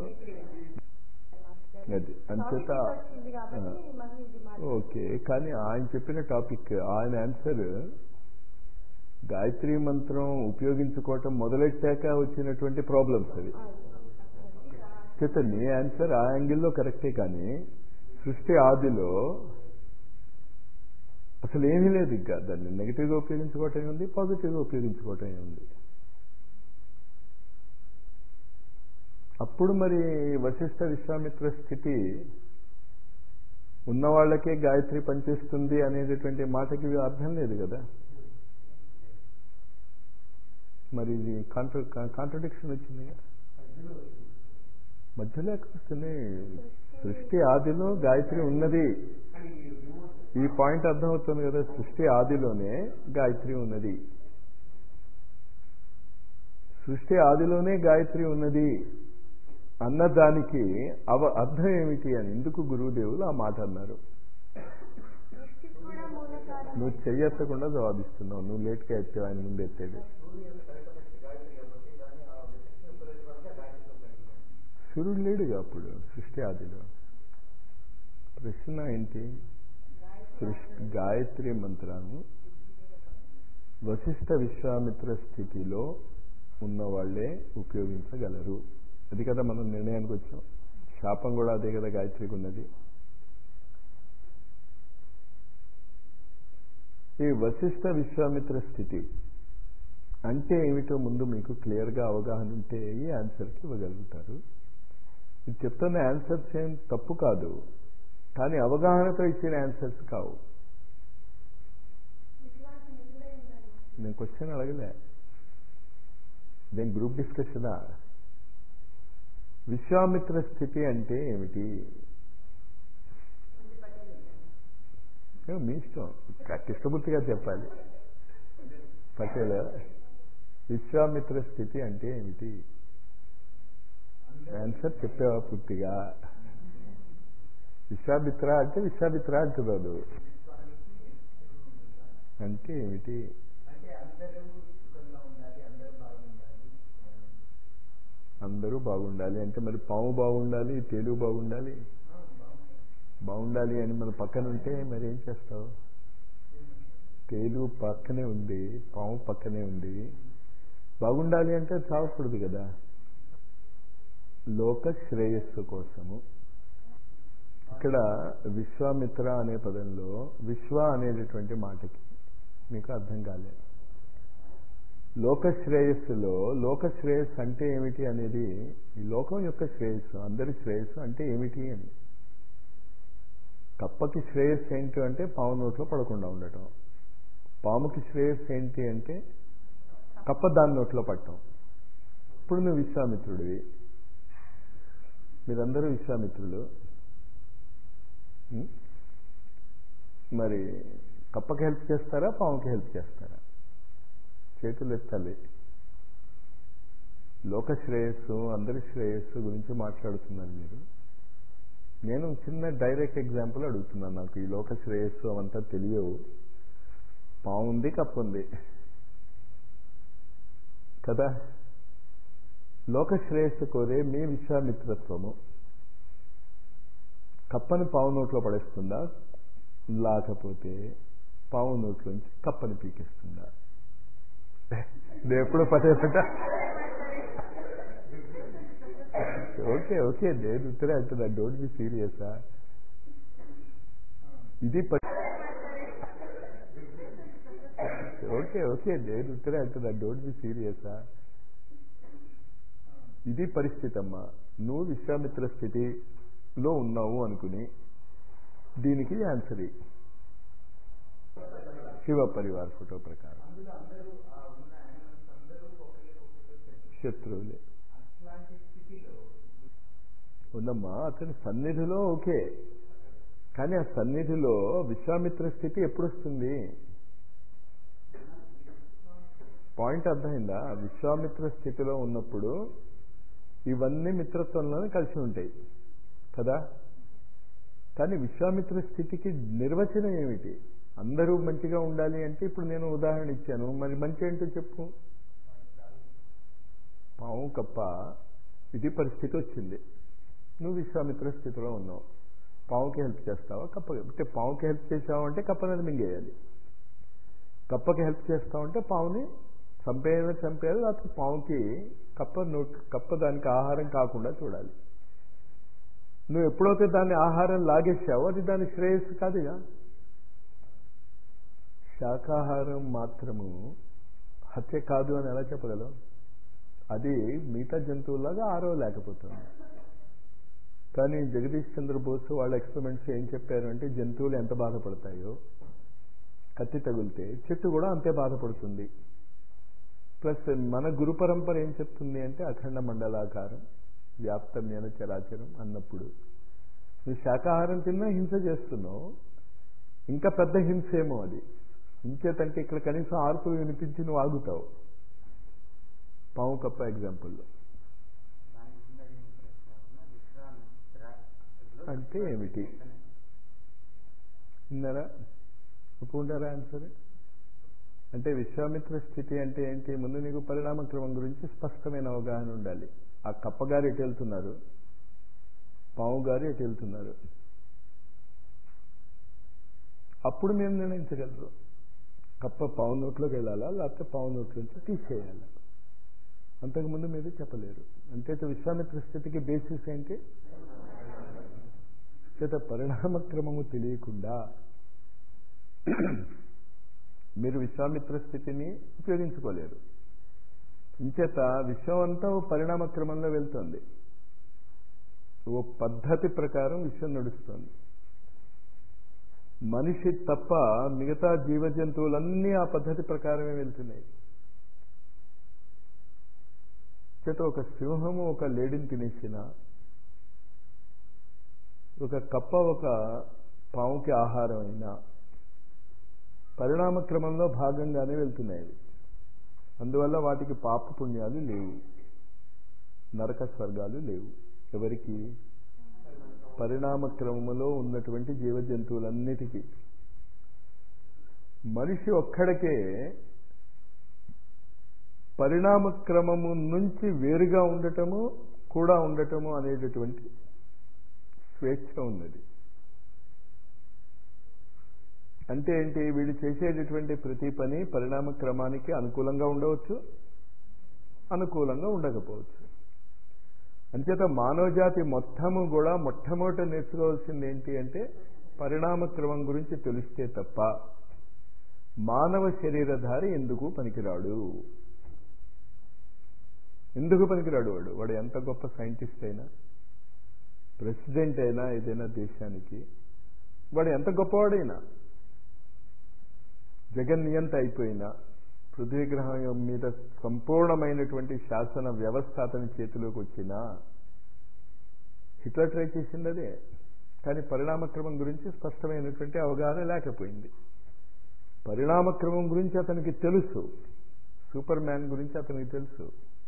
అది అంచేత వచ్చింది కాబట్టి మళ్ళీ ఇది మాట ఓకే కానీ ఆయన చెప్పిన టాపిక్ ఆయన ఆన్సర్ గాయత్రి మంత్రం ఉపయోగించుకోవటం మొదలెట్టాక వచ్చినటువంటి ప్రాబ్లమ్స్ అవి చేత నీ ఆన్సర్ ఆ యాంగిల్లో కరెక్టే కానీ సృష్టి ఆదిలో అసలు ఏమీ లేదు ఇంకా దాన్ని నెగిటివ్గా ఉపయోగించుకోవటం ఉంది పాజిటివ్గా ఉపయోగించుకోవటం ఉంది అప్పుడు మరి వశిష్ఠ విశ్వామిత్ర స్థితి ఉన్న వాళ్ళకే గాయత్రి పనిచేస్తుంది అనేటటువంటి మాటకి అర్థం లేదు కదా మరి ఇది కాంట్ర కాంట్రడిక్షన్ వచ్చింది మధ్యలో ఎక్కడ వస్తుంది సృష్టి ఆదిలో గాయత్రి ఉన్నది ఈ పాయింట్ అర్థమవుతుంది కదా సృష్టి ఆదిలోనే గాయత్రి ఉన్నది సృష్టి ఆదిలోనే గాయత్రి ఉన్నది అన్నదానికి అవ అర్థం ఏమిటి అని ఎందుకు గురువుదేవులు ఆ మాట అన్నారు సృష్టికి కూడా మూల కారణం నువ్వు చెయ్యెత్తకుండా జవాబిస్తున్నావు నువ్వు లేట్గా ఎత్తావు ఆయన ముందు ఎత్తాడు సూర్యుడు లేడుగా అప్పుడు సృష్టి ఆదిలో ప్రశ్న ఏంటి సృష్టి గాయత్రి మంత్రాన్ని వశిష్ఠ విశ్వామిత్ర స్థితిలో ఉన్నవాళ్లే ఉపయోగించగలరు అది కదా మనం నిర్ణయానికి వచ్చాం శాపం కూడా అదే కదా గాయత్రికి ఉన్నది ఈ వశిష్ఠ విశ్వామిత్ర స్థితి అంటే ఏమిటో ముందు మీకు క్లియర్గా అవగాహన ఉంటే ఈ ఆన్సర్కి ఇవ్వగలుగుతారు ఇది చెప్తున్న ఆన్సర్స్ ఏం తప్పు కాదు కానీ అవగాహనతో ఇచ్చిన ఆన్సర్స్ కావు నేను క్వశ్చన్ అడగలే నేను గ్రూప్ డిస్కషనా విశ్వామిత్ర స్థితి అంటే ఏమిటి ఏ, మీ ఇష్టం కృష్ణమూర్తిగా చెప్పాలి పటేల్ విశ్వామిత్ర స్థితి అంటే ఏమిటి ఆన్సర్ చెప్పావా పూర్తిగా విశ్వామిత్ర అంటే విశ్వామిత్ర అంటున్నాడు అంటే ఏమిటి అందరూ బాగుండాలి అంటే మరి పాము బాగుండాలి తేలు బాగుండాలి బాగుండాలి అని మన పక్కన ఉంటే మరి ఏం చేస్తావు తేలు పక్కనే ఉంది పాము పక్కనే ఉంది బాగుండాలి అంటే చావకూడదు కదా లోక శ్రేయస్సు కోసము ఇక్కడ విశ్వామిత్ర అనే పదంలో విశ్వ అనేటటువంటి మాటకి మీకు అర్థం కాలేదు లోక శ్రేయస్సులో లోక శ్రేయస్సు అంటే ఏమిటి అనేది ఈ లోకం యొక్క శ్రేయస్సు అందరి శ్రేయస్సు అంటే ఏమిటి అని కప్పకి శ్రేయస్సు ఏంటి అంటే పాము నోట్లో పడకుండా ఉండటం పాముకి శ్రేయస్సు ఏంటి అంటే కప్ప దాని నోట్లో పట్టడం ఇప్పుడు నువ్వు విశ్వామిత్రుడివి మీరందరూ విశ్వామిత్రులు ఉం? మరి కప్పకి హెల్ప్ చేస్తారా పాముకి హెల్ప్ చేస్తారా చేతులు ఎత్తాలి లోక శ్రేయస్సు అందరి శ్రేయస్సు గురించి మాట్లాడుతున్నారు మీరు నేను చిన్న డైరెక్ట్ ఎగ్జాంపుల్ అడుగుతున్నాను నాకు ఈ లోక శ్రేయస్సు అవంతా తెలియవు పాము ఉంది కప్పు ఉంది కదా లోక శ్రేయస్సు కోరే మీ విశ్వామిత్రత్వము కప్పని పావు నోట్లో పడేస్తుందా లేకపోతే పావు నోట్లోంచి కప్పని పీకిస్తుందా నేను ఎప్పుడు పదేపట ఓకే ఓకే నేను ఉత్తరే అంటున్నా డోంట్ బి సీరియసా ఇది ప- ఓకే ఓకే నేను ఉత్తరే అంటున్నా డోంట్ బి సీరియసా ఇది పరిస్థితి అమ్మా నువ్వు విశ్వామిత్ర స్థితిలో ఉన్నావు అనుకుని దీనికి ఆన్సర్ ఇయ్యి. శివ పరివార్ ఫోటో ప్రకారం శత్రువులే ఉందమ్మా అతని సన్నిధిలో ఓకే కానీ ఆ సన్నిధిలో విశ్వామిత్ర స్థితి ఎప్పుడు వస్తుంది పాయింట్ అర్థమైందా విశ్వామిత్ర స్థితిలో ఉన్నప్పుడు ఇవన్నీ మిత్రత్వంలోనే కలిసి ఉంటాయి కదా కానీ విశ్వామిత్ర స్థితికి నిర్వచనం ఏమిటి అందరూ మంచిగా ఉండాలి అంటే ఇప్పుడు నేను ఉదాహరణ ఇచ్చాను మరి మంచి ఏంటో చెప్పు పాము కప్ప ఇది పరిస్థితి వచ్చింది నువ్వు విశ్వామిత్ర స్థితిలో ఉన్నావు పావుకి హెల్ప్ చేస్తావా కప్ప అంటే పావుకి హెల్ప్ చేసావు అంటే కప్పనది మింగేయాలి కప్పకి హెల్ప్ చేస్తావు అంటే పావుని చంపేయాలి చంపేయాలి లేకపోతే పావుకి కప్ప నోట్ కప్ప దానికి ఆహారం కాకుండా చూడాలి నువ్వు ఎప్పుడైతే దాన్ని ఆహారం లాగేసావో అది దాని శ్రేయస్సు కాదుగా శాకాహారం మాత్రము హత్య కాదు అని ఎలా చెప్పగలం అది మిగతా జంతువులాగా ఆరో లేకపోతుంది కానీ జగదీష్ చంద్ర బోస్ వాళ్ళ ఎక్స్పెరిమెంట్స్ ఏం చెప్పారు అంటే జంతువులు ఎంత బాధపడతాయో కత్తి తగిలితే చెట్టు కూడా అంతే బాధపడుతుంది ప్లస్ మన గురు పరంపర ఏం చెప్తుంది అంటే అఖండ మండలాకారం వ్యాప్తమైన చరాచరం అన్నప్పుడు నువ్వు శాకాహారం తిన్నా హింస చేస్తున్నావు ఇంకా పెద్ద హింస ఏమో అది ఇంకేతంటే ఇక్కడ కనీసం ఆర్పులు వినిపించి నువ్వు ఆగుతావు పాము కప్ప ఎగ్జాంపుల్లో అంటే ఏమిటి విన్నారా ఒప్పుకుంటారా ఆన్సర్ అంటే విశ్వామిత్ర స్థితి అంటే ఏంటి ముందు నీకు పరిణామ క్రమం గురించి స్పష్టమైన అవగాహన ఉండాలి ఆ కప్పగారు ఎటు వెళ్తున్నారు పాము గారు ఎటు వెళ్తున్నారు అప్పుడు మీరు నిర్ణయించగలరు కప్ప పావు నోట్లోకి వెళ్ళాలా లేకపోతే పావు నోట్లోంచి తీసేయాలా అంతకుముందు మీరు చెప్పలేరు అంటే విశ్వామిత్ర స్థితికి బేసిస్ ఏంటి చేత పరిణామ క్రమము తెలియకుండా మీరు విశ్వామిత్ర స్థితిని ఉపయోగించుకోలేరు ఇంచేత విశ్వం అంతా ఓ పరిణామ క్రమంలో వెళ్తుంది ఓ పద్ధతి ప్రకారం విశ్వం నడుస్తుంది మనిషి తప్ప మిగతా జీవ జంతువులన్నీ ఆ పద్ధతి ప్రకారమే వెళ్తున్నాయి చేత ఒక సింహము ఒక లేడీని తినేసిన ఒక కప్ప ఒక పాముకి ఆహారం అయినా పరిణామ క్రమంలో భాగంగానే వెళ్తున్నాయి అందువల్ల వాటికి పాప పుణ్యాలు లేవు నరక స్వర్గాలు లేవు ఎవరికి పరిణామ క్రమములో ఉన్నటువంటి జీవ జంతువులన్నిటికీ మనిషి ఒక్కడికే పరిణామ క్రమము నుంచి వేరుగా ఉండటము కూడా ఉండటము అనేటటువంటి స్వేచ్ఛ ఉన్నది అంటే ఏంటి వీళ్ళు చేసేటటువంటి ప్రతి పని పరిణామ క్రమానికి అనుకూలంగా ఉండవచ్చు అనుకూలంగా ఉండకపోవచ్చు అంచేత మానవజాతి మొత్తము కూడా మొట్టమొదట నేర్చుకోవాల్సింది ఏంటి అంటే పరిణామ క్రమం గురించి తెలిస్తే తప్ప మానవ శరీరధారి ఎందుకు పనికిరాడు ఎందుకు పనికిరాడు వాడు వాడు ఎంత గొప్ప సైంటిస్ట్ అయినా ప్రెసిడెంట్ అయినా ఏదైనా దేశానికి వాడు ఎంత గొప్పవాడైనా జగన్ నియంత అయిపోయినా పృథ్వీ గ్రహం మీద సంపూర్ణమైనటువంటి శాసన వ్యవస్థ అతని చేతిలోకి వచ్చినా హిట్లర్ ట్రై చేసింది అదే కానీ పరిణామక్రమం గురించి స్పష్టమైనటువంటి అవగాహన లేకపోయింది పరిణామక్రమం గురించి అతనికి తెలుసు సూపర్ మ్యాన్ గురించి అతనికి తెలుసు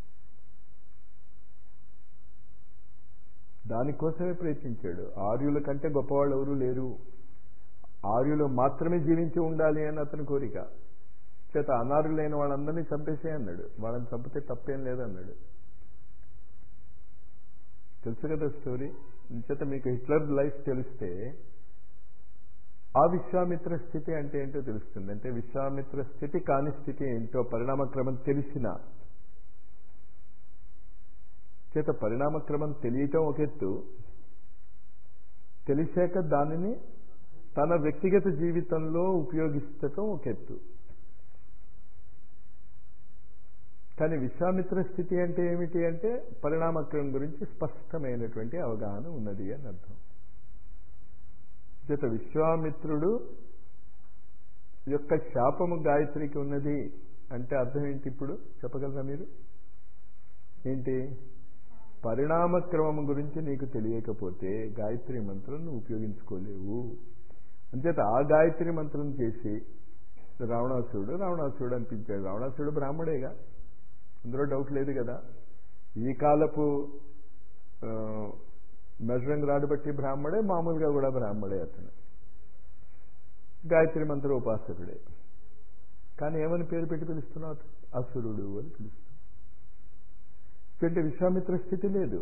దానికోసమే ప్రయత్నించాడు ఆర్యుల కంటే గొప్పవాళ్ళు ఎవరూ లేరు ఆర్యులు మాత్రమే జీవించి ఉండాలి అని అతని కోరిక చేత అనార్యులైన వాళ్ళందరినీ చంపేసే అన్నాడు వాళ్ళని చంపితే తప్పేం లేదన్నాడు తెలుసు కదా స్టోరీ చేత మీకు హిట్లర్ లైఫ్ తెలిస్తే ఆ విశ్వామిత్ర స్థితి అంటే ఏంటో తెలుస్తుంది అంటే విశ్వామిత్ర స్థితి కాని స్థితి ఏంటో పరిణామక్రమం తెలిసిన చేత పరిణామక్రమం తెలియటం ఒక ఎత్తు తెలిసాక దానిని తన వ్యక్తిగత జీవితంలో ఉపయోగిస్తటం ఒక ఎత్తు కానీ విశ్వామిత్ర స్థితి అంటే ఏమిటి అంటే పరిణామక్రమం గురించి స్పష్టమైనటువంటి అవగాహన ఉన్నది అని అర్థం చేత విశ్వామిత్రుడు యొక్క శాపము గాయత్రికి ఉన్నది అంటే అర్థం ఏంటి ఇప్పుడు చెప్పగలరా మీరు ఏంటి పరిణామక్రమం గురించి నీకు తెలియకపోతే గాయత్రి మంత్రం నువ్వు ఉపయోగించుకోలేవు అంచేత ఆ గాయత్రి మంత్రం చేసి రావణాసురుడు రావణాసురుడు అనిపించాడు రావణాసురుడు బ్రాహ్మడేగా అందులో డౌట్ లేదు కదా ఈ కాలపు మెజరింగ్ రాడు బట్టి బ్రాహ్మడే మామూలుగా కూడా బ్రాహ్మడే అతను గాయత్రి మంత్ర ఉపాసకుడే కానీ ఏమని పేరు పెట్టి పిలుస్తున్నావు అతను? అసురుడు అని పిలుస్తున్నావు ఇటువంటి విశ్వామిత్ర స్థితి లేదు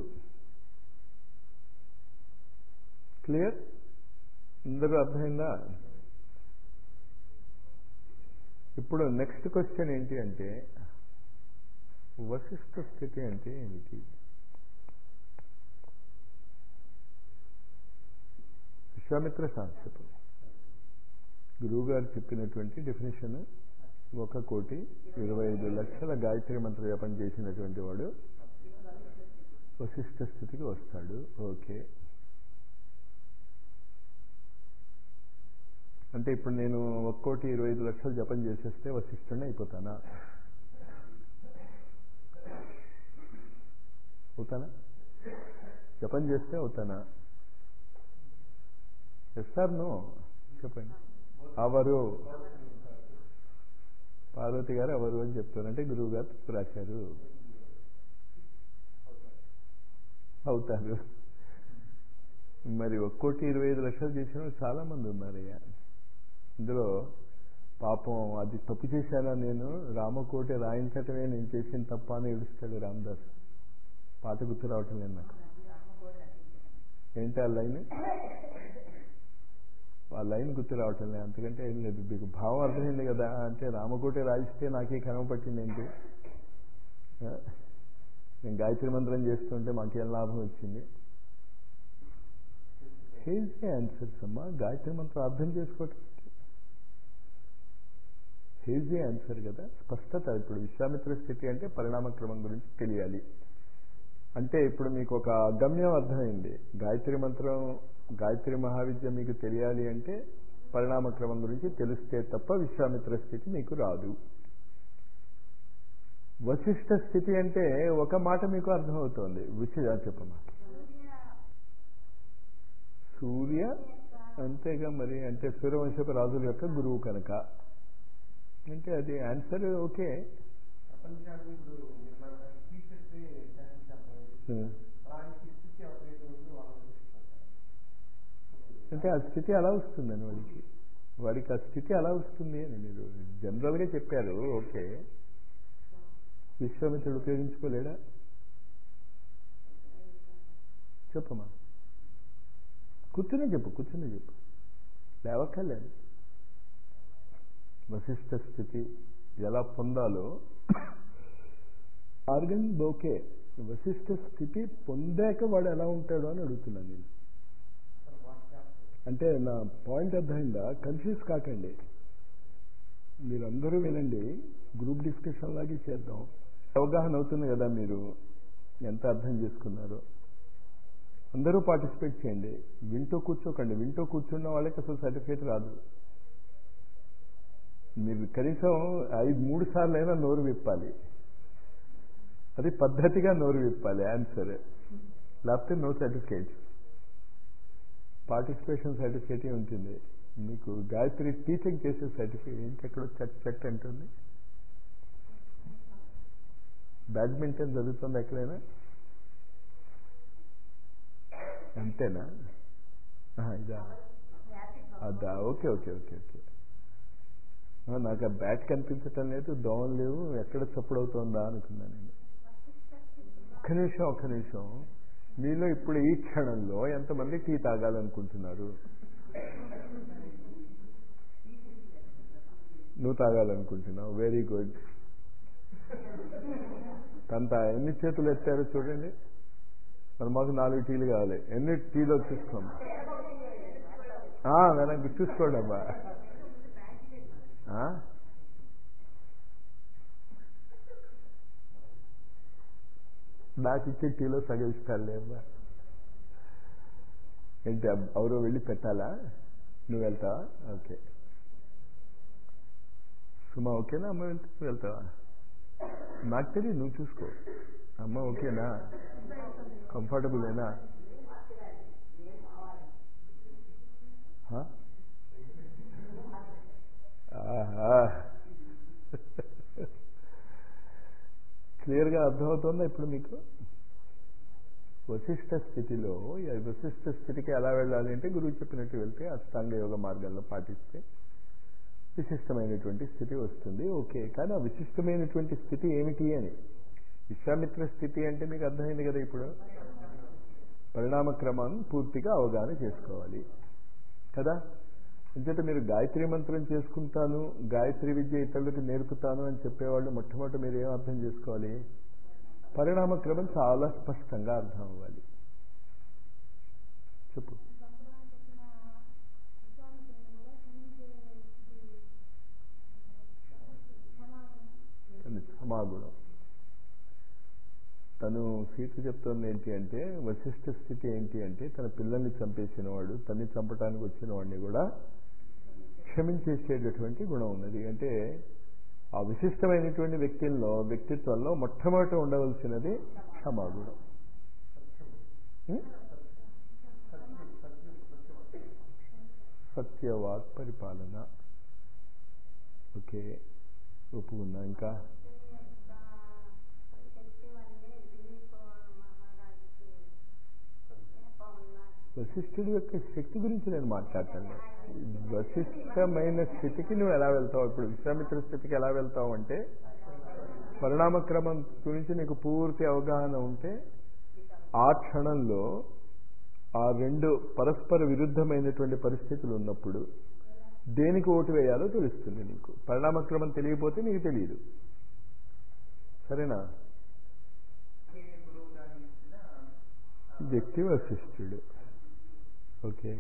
క్లియర్ అందరూ అర్థమైందా ఇప్పుడు నెక్స్ట్ క్వశ్చన్ ఏంటి అంటే వశిష్ఠ స్థితి అంటే ఏమిటి విశ్వామిత్ర శాస్త్రం గురువుగారు చెప్పినటువంటి డెఫినేషన్ ఒక కోటి ఇరవై ఐదు లక్షల గాయత్రి మంత్ర జపం చేసినటువంటి వాడు వశిష్ఠ స్థితికి వస్తాడు ఓకే అంటే ఇప్పుడు నేను ఒక కోటి ఇరవై ఐదు లక్షలు జపం చేసేస్తే వశిష్ఠుడిని అయిపోతానా అవుతానా జపం చేస్తే అవుతానా ఎస్ సార్ నో చెప్పండి అవరు పార్వతి గారు ఎవరు అని చెప్తారంటే గురువు గారు తప్పు రాశారు అవుతారు మరి ఒక్కోటి ఇరవై ఐదు లక్షలు చేసిన వాళ్ళు చాలా మంది ఉన్నారయ్యా ఇందులో పాపం అది తప్పు చేశానా నేను రామకోటి రాయించటమే నేను చేసిన తప్ప అని ఏడుస్తాడు రామదాస్ పాట గుర్తు రావటం లేదు నాకు ఏంటి ఆ లైన్ ఆ లైన్ గుర్తు రావటం లేదు అంతకంటే ఏం లేదు మీకు భావం అర్థమైంది కదా అంటే రామకోటి రాయిస్తే నాకే కనవ పట్టింది ఏంటి ఆ? నేను గాయత్రి మంత్రం చేస్తుంటే మాకేం లాభం వచ్చింది హేజీ ఆన్సర్స్ అమ్మా గాయత్రి మంత్రం అర్థం చేసుకోవటం హేజీ ఆన్సర్ కదా స్పష్టత ఇప్పుడు విశ్వామిత్ర స్థితి అంటే పరిణామక్రమం గురించి తెలియాలి అంటే ఇప్పుడు మీకు ఒక గమ్యం అర్థమైంది గాయత్రి మంత్రం గాయత్రి మహావిద్య మీకు తెలియాలి అంటే పరిణామక్రమం గురించి తెలిస్తే తప్ప విశ్వామిత్ర స్థితి మీకు రాదు వశిష్ఠ స్థితి అంటే ఒక మాట మీకు అర్థమవుతోంది విషయ చెప్పమ్మా సూర్య అంతేగా మరి అంటే సూర్యవంశపు రాజుల యొక్క గురువు కనుక అంటే అది ఆన్సర్ ఓకే ప్రపంచాన్ని ఇప్పుడు నిర్మాణ తీసేస్తే శాసించాలి అలాంటి స్థితి ఎవరైతే ఉందో వాళ్ళు అంటే ఆ స్థితి అలా వస్తుందని వాడికి వాడికి ఆ స్థితి అలా వస్తుంది అని మీరు జనరల్గా చెప్పారు ఓకే విశ్వామిత్రుడు ఉపయోగించుకోలేడా చెప్పమ్మా కూర్చునే చెప్పు కూర్చునే చెప్పు లేవక్కర్లేదు వశిష్ఠ స్థితి ఎలా పొందాలో ఆర్గన్ ఓకే వశిష్ఠ స్థితి పొందాక వాడు ఎలా ఉంటాడో అని అడుగుతున్నాను నేను అంటే నా పాయింట్ అర్థమైందా కన్ఫ్యూజ్ కాకండి మీరందరూ వినండి గ్రూప్ డిస్కషన్ లాగే చేద్దాం అవగాహన అవుతుంది కదా మీరు ఎంత అర్థం చేసుకున్నారో అందరూ పార్టిసిపేట్ చేయండి వింటూ కూర్చోకండి వింటూ కూర్చున్న వాళ్ళకి అసలు సర్టిఫికేట్ రాదు మీరు కనీసం ఐదు మూడు సార్లు అయినా నోరు విప్పాలి అది పద్ధతిగా నోరు విప్పాలి ఆన్సర్ లేకపోతే నో సర్టిఫికేట్ పార్టిసిపేషన్ సర్టిఫికేట్ ఉంటుంది మీకు గాయత్రి టీచింగ్ చేసే సర్టిఫికేట్ ఏంటి ఎక్కడో చట్ చట్ అంటుంది బ్యాడ్మింటన్ జరుగుతుంది ఎక్కడైనా అంతేనా ఆహా, ఇదా అదా ఓకే ఓకే ఓకే ఓకే ఆ, నాకు ఆ బ్యాట్ కనిపించటం లేదు దోమలు లేవు ఎక్కడ చప్పుడు అవుతోందా అనుకున్నాను నేను ఒక్క నిమిషం ఒక్క నిమిషం మీలో ఇప్పుడు ఈ క్షణంలో ఎంతమంది టీ తాగాలనుకుంటున్నారు నువ్వు తాగాలనుకుంటున్నావు వెరీ గుడ్ తంత ఎన్ని చేతులు ఎత్తారో చూడండి మరి మాకు నాలుగు టీలు కావాలి ఎన్ని టీలు చూసుకోం వెనక్కి చూసుకోండి అమ్మా ఆ? నాకు ఇచ్చే టీలో సగం ఇస్తానులే అమ్మా ఏంటి అబ్- ఎవరో వెళ్ళి పెట్టాలా నువ్వు వెళ్తావా ఓకే సుమా ఓకేనా అమ్మ వెళ్తే నువ్వు వెళ్తావా నాకు తెలియదు నువ్వు చూసుకో అమ్మ ఓకేనా కంఫర్టబుల్లేనా హా? ఆహా క్లియర్గా అర్థమవుతుందా ఇప్పుడు మీకు వశిష్ట స్థితిలో ఈ వశిష్ట స్థితికి ఎలా వెళ్ళాలి అంటే గురువు చెప్పినట్టు వెళ్తే అష్టాంగ యోగ మార్గాల్లో పాటిస్తే విశిష్టమైనటువంటి స్థితి వస్తుంది ఓకే కానీ ఆ విశిష్టమైనటువంటి స్థితి ఏమిటి అని విశ్వామిత్ర స్థితి అంటే మీకు అర్థమైంది కదా ఇప్పుడు పరిణామ క్రమాన్ని పూర్తిగా అవగాహన చేసుకోవాలి కదా అంచేత మీరు గాయత్రి మంత్రం చేసుకుంటాను గాయత్రి విద్య ఇతరులకు నేర్పుతాను అని చెప్పేవాళ్ళు మొట్టమొదటి మీరు ఏం అర్థం చేసుకోవాలి పరిణామ క్రమం చాలా స్పష్టంగా అర్థం అవ్వాలి చెప్పు అది క్షమాగుణం తను సీత చెప్తోంది ఏంటి అంటే వశిష్ఠ స్థితి ఏంటి అంటే తన పిల్లల్ని చంపేసిన వాడు తన్ని చంపడానికి వచ్చిన వాడిని కూడా క్షమించేసేటటువంటి గుణం ఉన్నది అంటే ఆ విశిష్టమైనటువంటి వ్యక్తుల్లో వ్యక్తిత్వంలో మొట్టమొదట ఉండవలసినది క్షమాగుణం ఉం? సత్యవాక్ పరిపాలన ఓకే ఒప్పుకుందా ఇంకా వశిష్ఠుడి యొక్క శక్తి గురించి నేను మాట్లాడతాను వశిష్టమైన స్థితికి నువ్వు ఎలా వెళ్తావు ఇప్పుడు విశ్వామిత్ర స్థితికి ఎలా వెళ్తావు అంటే పరిణామ క్రమం గురించి నీకు పూర్తి అవగాహన ఉంటే ఆ క్షణంలో ఆ రెండు పరస్పర విరుద్ధమైనటువంటి పరిస్థితులు ఉన్నప్పుడు దేనికి ఓటు వేయాలో తెలుస్తుంది నీకు పరిణామ క్రమం తెలియకపోతే నీకు తెలియదు సరేనా గురువు గారు ఇచ్చిన వ్యక్తి వశిష్ఠుడు ఓకే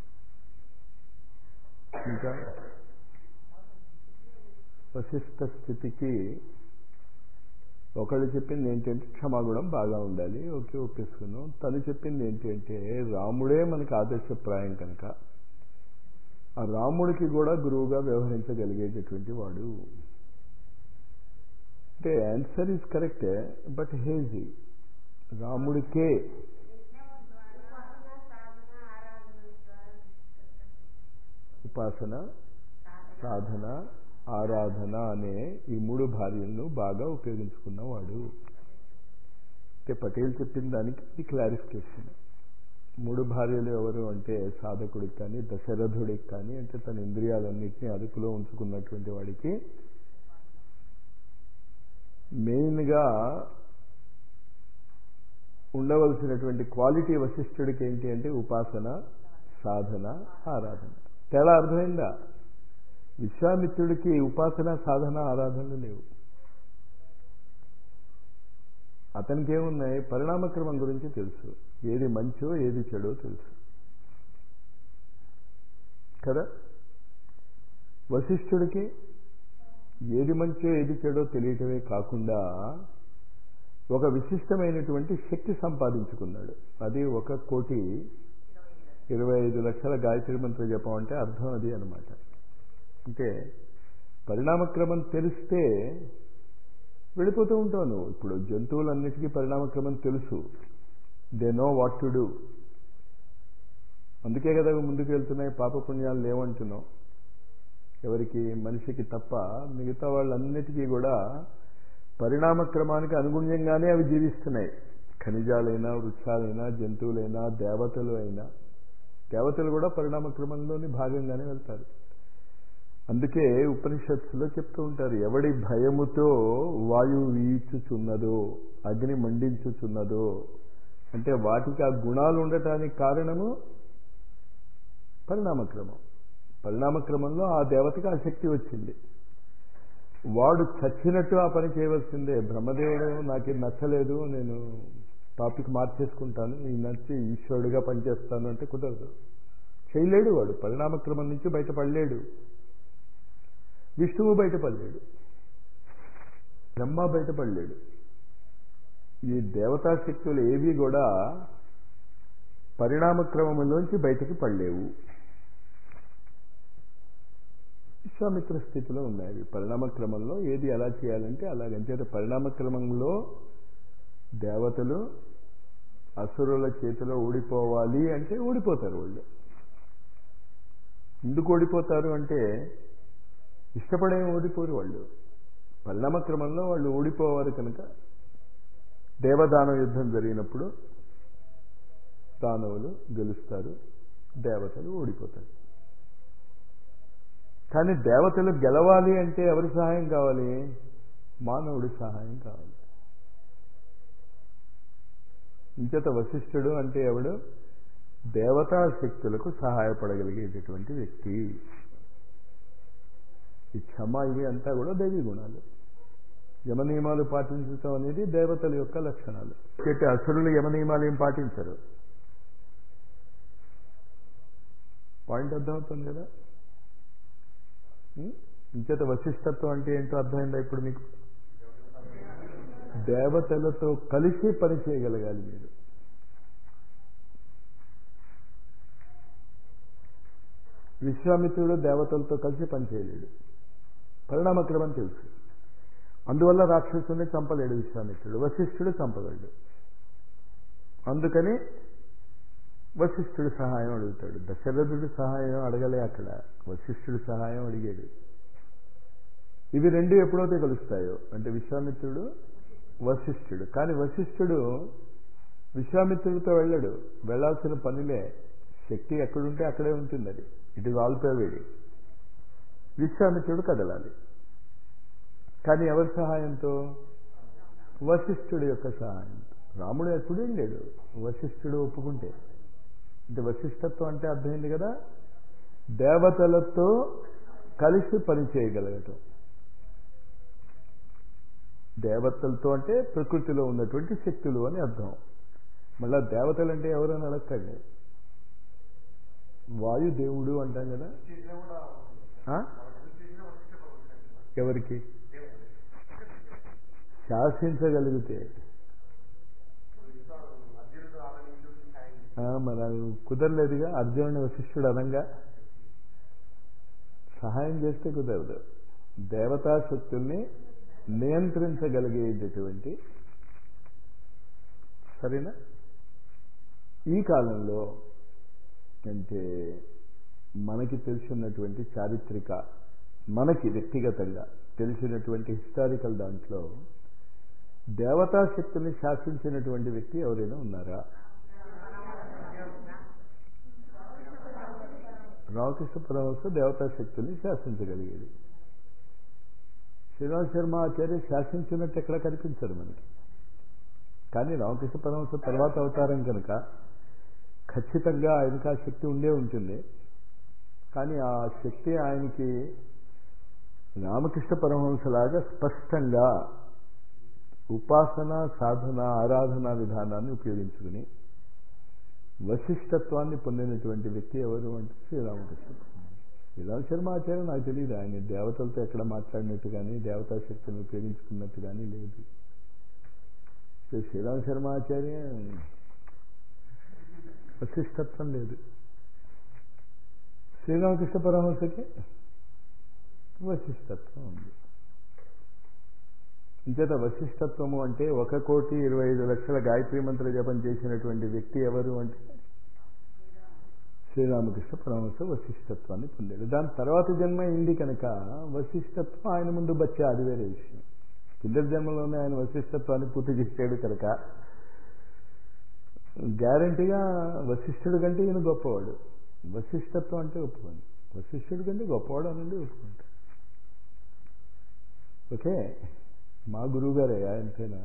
ఇంకా వశిష్ట స్థితికి ఒకళ్ళు చెప్పింది ఏంటంటే క్షమాగుణం బాగా ఉండాలి ఓకే ఒప్పేసుకున్నాం తను చెప్పింది ఏంటి అంటే రాముడే మనకి ఆదర్శప్రాయం కనుక ఆ రాముడికి కూడా గురువుగా వ్యవహరించగలిగేటటువంటి వాడు అంటే ఆన్సర్ ఈజ్ కరెక్ట్ బట్ హేజీ రాముడికే ఉపాసన సాధన ఆరాధన అనే ఈ మూడు భార్యలను బాగా ఉపయోగించుకున్నవాడు అంటే పటేల్ చెప్పిన దానికి ఇది క్లారిఫికేషన్ మూడు భార్యలు ఎవరు అంటే సాధకుడికి కానీ దశరథుడికి కానీ అంటే తన ఇంద్రియాలన్నింటినీ అదుపులో ఉంచుకున్నటువంటి వాడికి మెయిన్గా ఉండవలసినటువంటి క్వాలిటీ వశిష్ఠుడికి ఏంటి అంటే ఉపాసన సాధన ఆరాధన తేడా అర్థమైందా విశ్వామిత్రుడికి ఉపాసన సాధన ఆరాధనలు లేవు అతనికి ఏమున్నాయి పరిణామక్రమం గురించి తెలుసు ఏది మంచో ఏది చెడో తెలుసు కదా వశిష్ఠుడికి ఏది మంచో ఏది చెడో తెలియటమే కాకుండా ఒక విశిష్టమైనటువంటి శక్తి సంపాదించుకున్నాడు అది ఒక కోటి ఇరవై ఐదు లక్షల గాయత్రి మంత్రం చెప్పమంటే అర్థం అది అనమాట అంటే పరిణామక్రమం తెలిస్తే వెళ్ళిపోతూ ఉంటావు నువ్వు ఇప్పుడు జంతువులన్నిటికీ పరిణామక్రమం తెలుసు they know what to do అందుకే కదా ముందుకు వెళ్తున్నాయి పాపపుణ్యాలు లేవంటున్నావు ఎవరికి మనిషికి తప్ప మిగతా వాళ్ళన్నిటికీ కూడా పరిణామక్రమానికి అనుగుణ్యంగానే అవి జీవిస్తున్నాయి ఖనిజాలైనా వృక్షాలైనా జంతువులైనా దేవతలు అయినా దేవతలు కూడా పరిణామక్రమంలోని భాగంగానే వెళ్తారు అందుకే ఉపనిషత్తులో చెప్తూ ఉంటారు ఎవడి భయముతో వాయువు వీచుచున్నదో అగ్ని మండించుచున్నదో అంటే వాటికి ఆ గుణాలు ఉండటానికి కారణము పరిణామక్రమం పరిణామక్రమంలో ఆ దేవతకి ఆ శక్తి వచ్చింది వాడు చచ్చినట్టు ఆ పని చేయవలసిందే బ్రహ్మదేవుడు నాకు ఇది నచ్చలేదు నేను టాపిక్ మార్చేసుకుంటాను ఈ నచ్చి ఈశ్వరుడిగా పనిచేస్తాను అంటే కుదరదు చేయలేడు వాడు పరిణామక్రమం నుంచి బయటపడలేడు విష్ణువు బయటపడలేడు బ్రహ్మ బయటపడలేడు ఈ దేవతా శక్తులు ఏవి కూడా పరిణామక్రమంలోంచి బయటకు పడలేవు విశ్వామిత్ర స్థితిలో ఉన్నాయి పరిణామక్రమంలో ఏది ఎలా చేయాలంటే అలాగంచేత పరిణామక్రమంలో దేవతలు అసురుల చేతిలో ఓడిపోవాలి అంటే ఓడిపోతారు వాళ్ళు ఎందుకు ఓడిపోతారు అంటే ఇష్టపడే ఓడిపోరు వాళ్ళు పరిణామక్రమంలో వాళ్ళు ఓడిపోవాలి కనుక దేవదాన యుద్ధం జరిగినప్పుడు దానవులు గెలుస్తారు దేవతలు ఓడిపోతారు కానీ దేవతలు గెలవాలి అంటే ఎవరి సహాయం కావాలి మానవుడి సహాయం కావాలి ఇంచేత వశిష్ఠుడు అంటే ఎవడు దేవతా శక్తులకు సహాయపడగలిగేటటువంటి వ్యక్తి ఈ క్షమ ఇవి అంతా కూడా దైవీ గుణాలు యమ నియమాలు పాటించడం అనేది దేవతల యొక్క లక్షణాలు అయితే అసురులు యమ నియమాలు ఏం పాటించరు పాయింట్ అర్థమవుతుంది కదా ఇంచేత వశిష్టత్వం అంటే ఏంటో అర్థమైందా ఇప్పుడు మీకు దేవతలతో కలిసి పని చేయగలగాలి మీరు విశ్వామిత్రుడు దేవతలతో కలిసి పనిచేయలేడు పరిణామక్రమం తెలుసు అందువల్ల రాక్షసుని చంపలేడు విశ్వామిత్రుడు వశిష్ఠుడు చంపగలడు అందుకని వశిష్ఠుడి సహాయం అడుగుతాడు దశరథుడి సహాయం అడగలే అక్కడ వశిష్ఠుడి సహాయం అడిగాడు ఇవి రెండు ఎప్పుడైతే కలుస్తాయో అంటే విశ్వామిత్రుడు వశిష్ఠుడు కానీ వశిష్ఠుడు విశ్వామిత్రుడితో వెళ్ళాడు వెళ్లాల్సిన పనిలే శక్తి ఎక్కడుంటే అక్కడే ఉంటుంది అది ఇట్ ఇస్ ఆల్ పేవేడి విశ్వామిత్రుడు కదలాలి కానీ ఎవరి సహాయంతో వశిష్ఠుడి యొక్క సహాయంతో రాముడు ఎప్పుడు వెళ్ళాడు వశిష్ఠుడు ఒప్పుకుంటే అంటే వశిష్ఠత్వం అంటే అర్థమైంది కదా దేవతలతో కలిసి పని చేయగలగటం దేవతలతో అంటే ప్రకృతిలో ఉన్నటువంటి శక్తులు అని అర్థం మళ్ళా దేవతలు అంటే ఎవరైనా అడగండి వాయుదేవుడు అంటాం కదా చేసినా కూడా ఆ? వాళ్ళు చేసినా వశిష్ఠ పర్వతం ఎవరికి శాసించగలిగితే అర్జునుడు ఆనందించుడు సాయం ఆ, మరి అది కుదరలేదుగా అర్జునుని వశిష్ఠుడు అనంగా సహాయం చేస్తే కుదరదు దేవతా శక్తుల్ని నియంత్రించగలిగేటటువంటి సరేనా ఈ కాలంలో అంటే మనకి తెలిసినటువంటి చారిత్రక మనకి వ్యక్తిగతంగా తెలిసినటువంటి హిస్టారికల్ దాంట్లో దేవతా శక్తుల్ని శాసించినటువంటి వ్యక్తి ఎవరైనా ఉన్నారా రామకృష్ణ పరమహంస దేవతా శక్తుల్ని శాసించగలిగేది శ్రీరామ్ శర్మ ఆచార్య శాసించినట్టు ఎక్కడ కనిపించరు మనకి కానీ రామకృష్ణ పరమహంస తర్వాత అవతారం కనుక ఖచ్చితంగా ఆయనకి ఆ శక్తి ఉండే ఉంటుంది కానీ ఆ శక్తి ఆయనకి రామకృష్ణ పరమహంసలాగా స్పష్టంగా ఉపాసన సాధన ఆరాధన విధానాన్ని ఉపయోగించుకుని వశిష్టత్వాన్ని పొందినటువంటి వ్యక్తి ఎవరు అంటే శ్రీరామకృష్ణ శ్రీరామ శర్మ ఆచార్య నాకు తెలియదు ఆయన దేవతలతో ఎక్కడ మాట్లాడినట్టు కానీ దేవతా శక్తిని ఉపయోగించుకున్నట్టు కానీ లేదు సో శ్రీరామ శర్మ ఆచార్య వశిష్టత్వం లేదు శ్రీరామకృష్ణ పరమహంసకి వశిష్టత్వం ఉంది ఇంచేత వశిష్టత్వము అంటే ఒక కోటి ఇరవై ఐదు లక్షల గాయత్రి మంత్ర జపం చేసినటువంటి వ్యక్తి ఎవరు అంటే శ్రీరామకృష్ణ పరమహంస వశిష్టత్వాన్ని పొందాడు దాని తర్వాత జన్మ అయింది కనుక వశిష్టత్వం ఆయన ముందు బచ్చా అది వేరే విషయం కిందటి జన్మలోనే ఆయన వశిష్టత్వాన్ని పూర్తి చేసాడు కనుక గ్యారంటీగా వశిష్ఠుడి కంటే ఈయన గొప్పవాడు వశిష్టత్వం అంటే ఒప్పుకోండి వశిష్ఠుడి కంటే గొప్పవాడు అనండి ఒప్పుకుంటా ఓకే మా గురువు గారే ఆయనపైన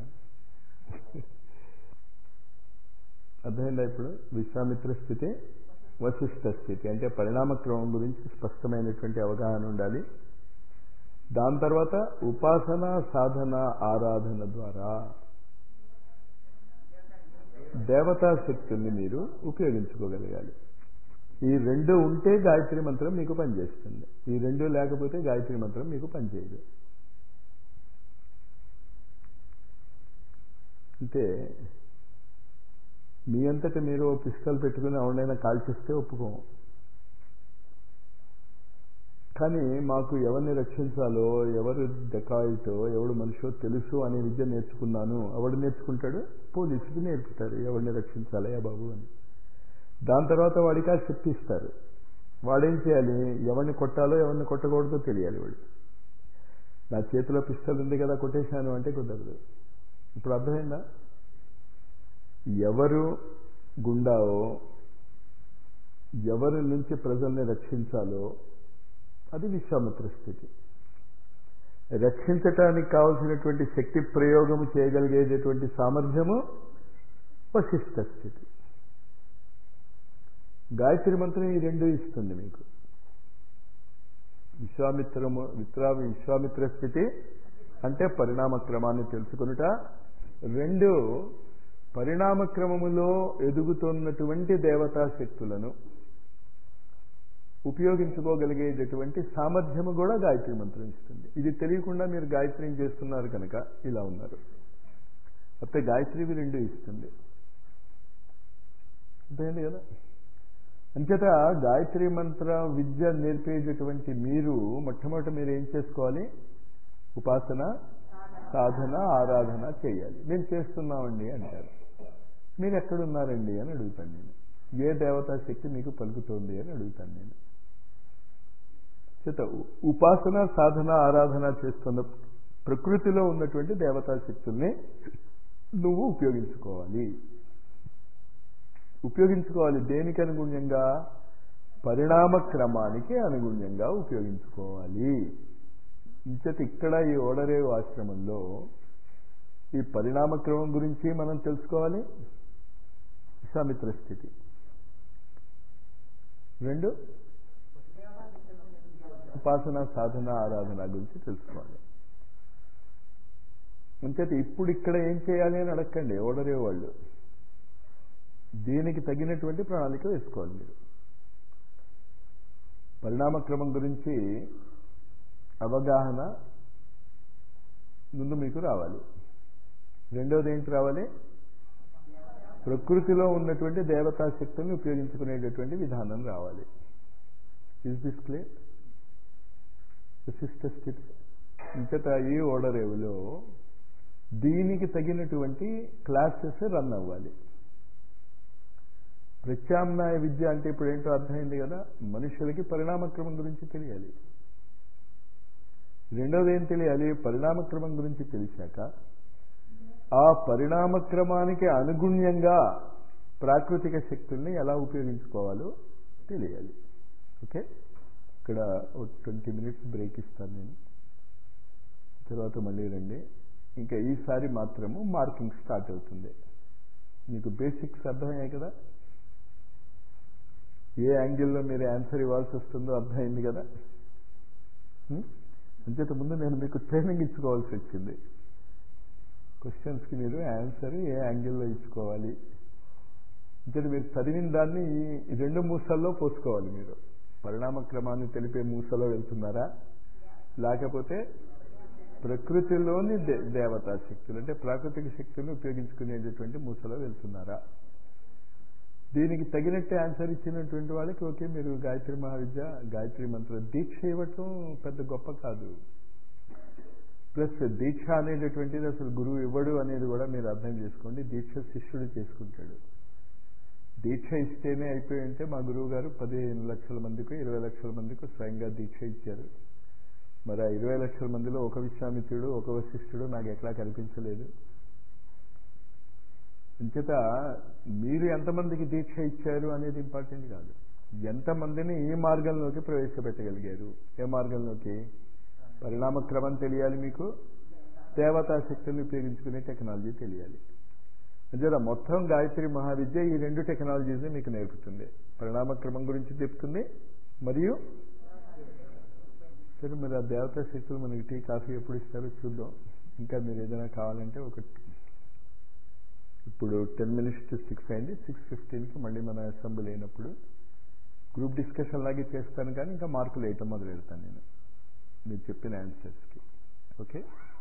అర్థమైందా ఇప్పుడు విశ్వామిత్ర స్థితి వశిష్ట స్థితి అంటే పరిణామక్రమం గురించి స్పష్టమైనటువంటి అవగాహన ఉండాలి దాని తర్వాత ఉపాసన సాధన ఆరాధన ద్వారా దేవతా శక్తుల్ని మీరు ఉపయోగించుకోగలగాలి ఈ రెండు ఉంటే గాయత్రి మంత్రం మీకు పనిచేస్తుంది ఈ రెండు లేకపోతే గాయత్రి మంత్రం మీకు పనిచేయదు అంటే మీ అంతటా మీరు ఓ పిస్టల్ పెట్టుకుని ఎవరినైనా కాల్చిస్తే ఒప్పుకోము కానీ మాకు ఎవరిని రక్షించాలో ఎవరు డెకాయిటో ఎవడు మనిషో తెలుసు అనే విద్య నేర్చుకున్నాను ఎవడు నేర్చుకుంటాడు పోలీసుకి నేర్పుతారు ఎవరిని రక్షించాలయ్యా బాబు అని దాని తర్వాత వాడికి ఆ శక్తి ఇస్తారు వాడేం చేయాలి ఎవరిని కొట్టాలో ఎవరిని కొట్టకూడదో తెలియాలి వాడు నా చేతిలో పిస్టల్ ఉంది కదా కొట్టేశాను అంటే కుదరదు ఇప్పుడు అర్థమైందా ఎవరు గుండావో ఎవరి నుంచి ప్రజల్ని రక్షించాలో అది విశ్వామిత్ర స్థితి రక్షించటానికి కావలసినటువంటి శక్తి ప్రయోగము చేయగలిగేటటువంటి సామర్థ్యము వశిష్ట స్థితి గాయత్రి మంత్రం ఈ రెండు ఇస్తుంది మీకు విశ్వామిత్రము విత్రా విశ్వామిత్ర స్థితి అంటే పరిణామ క్రమాన్ని తెలుసుకునుట రెండు పరిణామ క్రమములో ఎదుగుతున్నటువంటి దేవతా శక్తులను ఉపయోగించుకోగలిగేటటువంటి సామర్థ్యము కూడా గాయత్రి మంత్రం ఇస్తుంది ఇది తెలియకుండా మీరు గాయత్రిని చేస్తున్నారు కనుక ఇలా ఉన్నారు అయితే గాయత్రివి రెండు ఇస్తుంది అర్థమైంది కదా అంచేత గాయత్రి మంత్ర విద్య నేర్పేటటువంటి మీరు మొట్టమొదట మీరు ఏం చేసుకోవాలి ఉపాసన సాధన ఆరాధన చేయాలి మేము చేస్తున్నామండి అంటారు మీరు ఎక్కడున్నారండి అని అడుగుతాను నేను ఏ దేవతా శక్తి మీకు పలుకుతోంది అని అడుగుతాను నేను చేత ఉపాసన సాధన ఆరాధన చేస్తున్న ప్రకృతిలో ఉన్నటువంటి దేవతా శక్తుల్ని నువ్వు ఉపయోగించుకోవాలి ఉపయోగించుకోవాలి దేనికి అనుగుణ్యంగా పరిణామ క్రమానికి అనుగుణ్యంగా ఉపయోగించుకోవాలి ఇంచటి ఇక్కడ ఈ ఓడరేవు ఆశ్రమంలో ఈ పరిణామ క్రమం గురించి మనం తెలుసుకోవాలి విశ్వామిత్ర స్థితి రెండు ఉపాసన సాధన ఆరాధన గురించి తెలుసుకోవాలి అంచేత ఇప్పుడు ఇక్కడ ఏం చేయాలి అని అడగండి ఓడరే వాళ్ళు దీనికి తగినటువంటి ప్రణాళిక వేసుకోవాలి మీరు పరిణామ క్రమం గురించి అవగాహన ముందు మీకు రావాలి రెండోది ఏంటి రావాలి ప్రకృతిలో ఉన్నటువంటి దేవతా శక్తుల్ని ఉపయోగించుకునేటటువంటి విధానం రావాలి ఇస్ దిస్ క్లియర్ విశిష్ట స్థితి ఇంతట ఈ ఓడరేవులో దీనికి తగినటువంటి క్లాసెస్ రన్ అవ్వాలి ప్రత్యామ్నాయ విద్య అంటే ఇప్పుడు ఏంటో అర్థమైంది కదా మనుషులకి పరిణామక్రమం గురించి తెలియాలి రెండోది ఏం తెలియాలి పరిణామక్రమం గురించి తెలిసాక ఆ పరిణామక్రమానికి అనుగుణ్యంగా ప్రాకృతిక శక్తుల్ని ఎలా ఉపయోగించుకోవాలో తెలియాలి ఓకే ఇక్కడ ట్వంటీ మినిట్స్ బ్రేక్ ఇస్తాను నేను తర్వాత మళ్ళీ రండి ఇంకా ఈసారి మాత్రము మార్కింగ్ స్టార్ట్ అవుతుంది మీకు బేసిక్స్ అర్థమయ్యాయి కదా ఏ యాంగిల్లో మీరు ఆన్సర్ ఇవ్వాల్సి వస్తుందో అర్థమైంది కదా అంచేత ముందు నేను మీకు ట్రైనింగ్ ఇచ్చుకోవాల్సి వచ్చింది క్వశ్చన్స్కి మీరు ఆన్సర్ ఏ యాంగిల్లో ఇచ్చుకోవాలి అంటే మీరు చదివిన దాన్ని ఈ రెండు మూసల్లో పోసుకోవాలి మీరు పరిణామ క్రమాన్ని తెలిపే మూసలో వెళ్తున్నారా లేకపోతే ప్రకృతిలోని దే దేవతా శక్తులు అంటే ప్రాకృతిక శక్తులను ఉపయోగించుకునేటటువంటి మూసలో వెళ్తున్నారా దీనికి తగినట్టే ఆన్సర్ ఇచ్చినటువంటి వాళ్ళకి ఓకే మీరు గాయత్రి మహావిద్య గాయత్రి మంత్ర దీక్ష ఇవ్వటం పెద్ద గొప్ప కాదు ప్లస్ దీక్ష అనేటటువంటిది అసలు గురువు ఇవ్వడు అనేది కూడా మీరు అర్థం చేసుకోండి దీక్ష శిష్యుడు చేసుకుంటాడు దీక్ష ఇస్తేనే అయిపోయి ఉంటే మా గురువు గారు పదిహేను లక్షల మందికి ఇరవై లక్షల మందికి స్వయంగా దీక్ష ఇచ్చారు మరి ఆ ఇరవై లక్షల మందిలో ఒక విశ్వామిత్రుడు ఒక వశిష్ఠుడు నాకు ఎట్లా కనిపించలేదు అంచేత మీరు ఎంతమందికి దీక్ష ఇచ్చారు అనేది ఇంపార్టెంట్ కాదు ఎంతమందిని ఈ మార్గంలోకి ప్రవేశపెట్టగలిగారు ఏ మార్గంలోకి పరిణామ క్రమం తెలియాలి మీకు దేవతా శక్తులను ఉపయోగించుకునే టెక్నాలజీ తెలియాలి అంచేత మొత్తం గాయత్రి మహావిద్య ఈ రెండు టెక్నాలజీస్ని మీకు నేర్పుతుంది పరిణామ క్రమం గురించి చెప్తుంది మరియు సరే మరి ఆ దేవతా శక్తులు మనకి టీ కాఫీ ఎప్పుడు ఇస్తారో చూద్దాం ఇంకా మీరు ఏదైనా కావాలంటే ఒక ఇప్పుడు టెన్ మినిట్స్ టు సిక్స్ అయింది సిక్స్ ఫిఫ్టీన్కి మళ్ళీ మన అసెంబ్లీ అయినప్పుడు గ్రూప్ డిస్కషన్ లాగే చేస్తాను కానీ ఇంకా మార్కులు వేయటం మొదలు పెడతాను నేను మీరు చెప్పిన ఆన్సర్స్కి ఓకే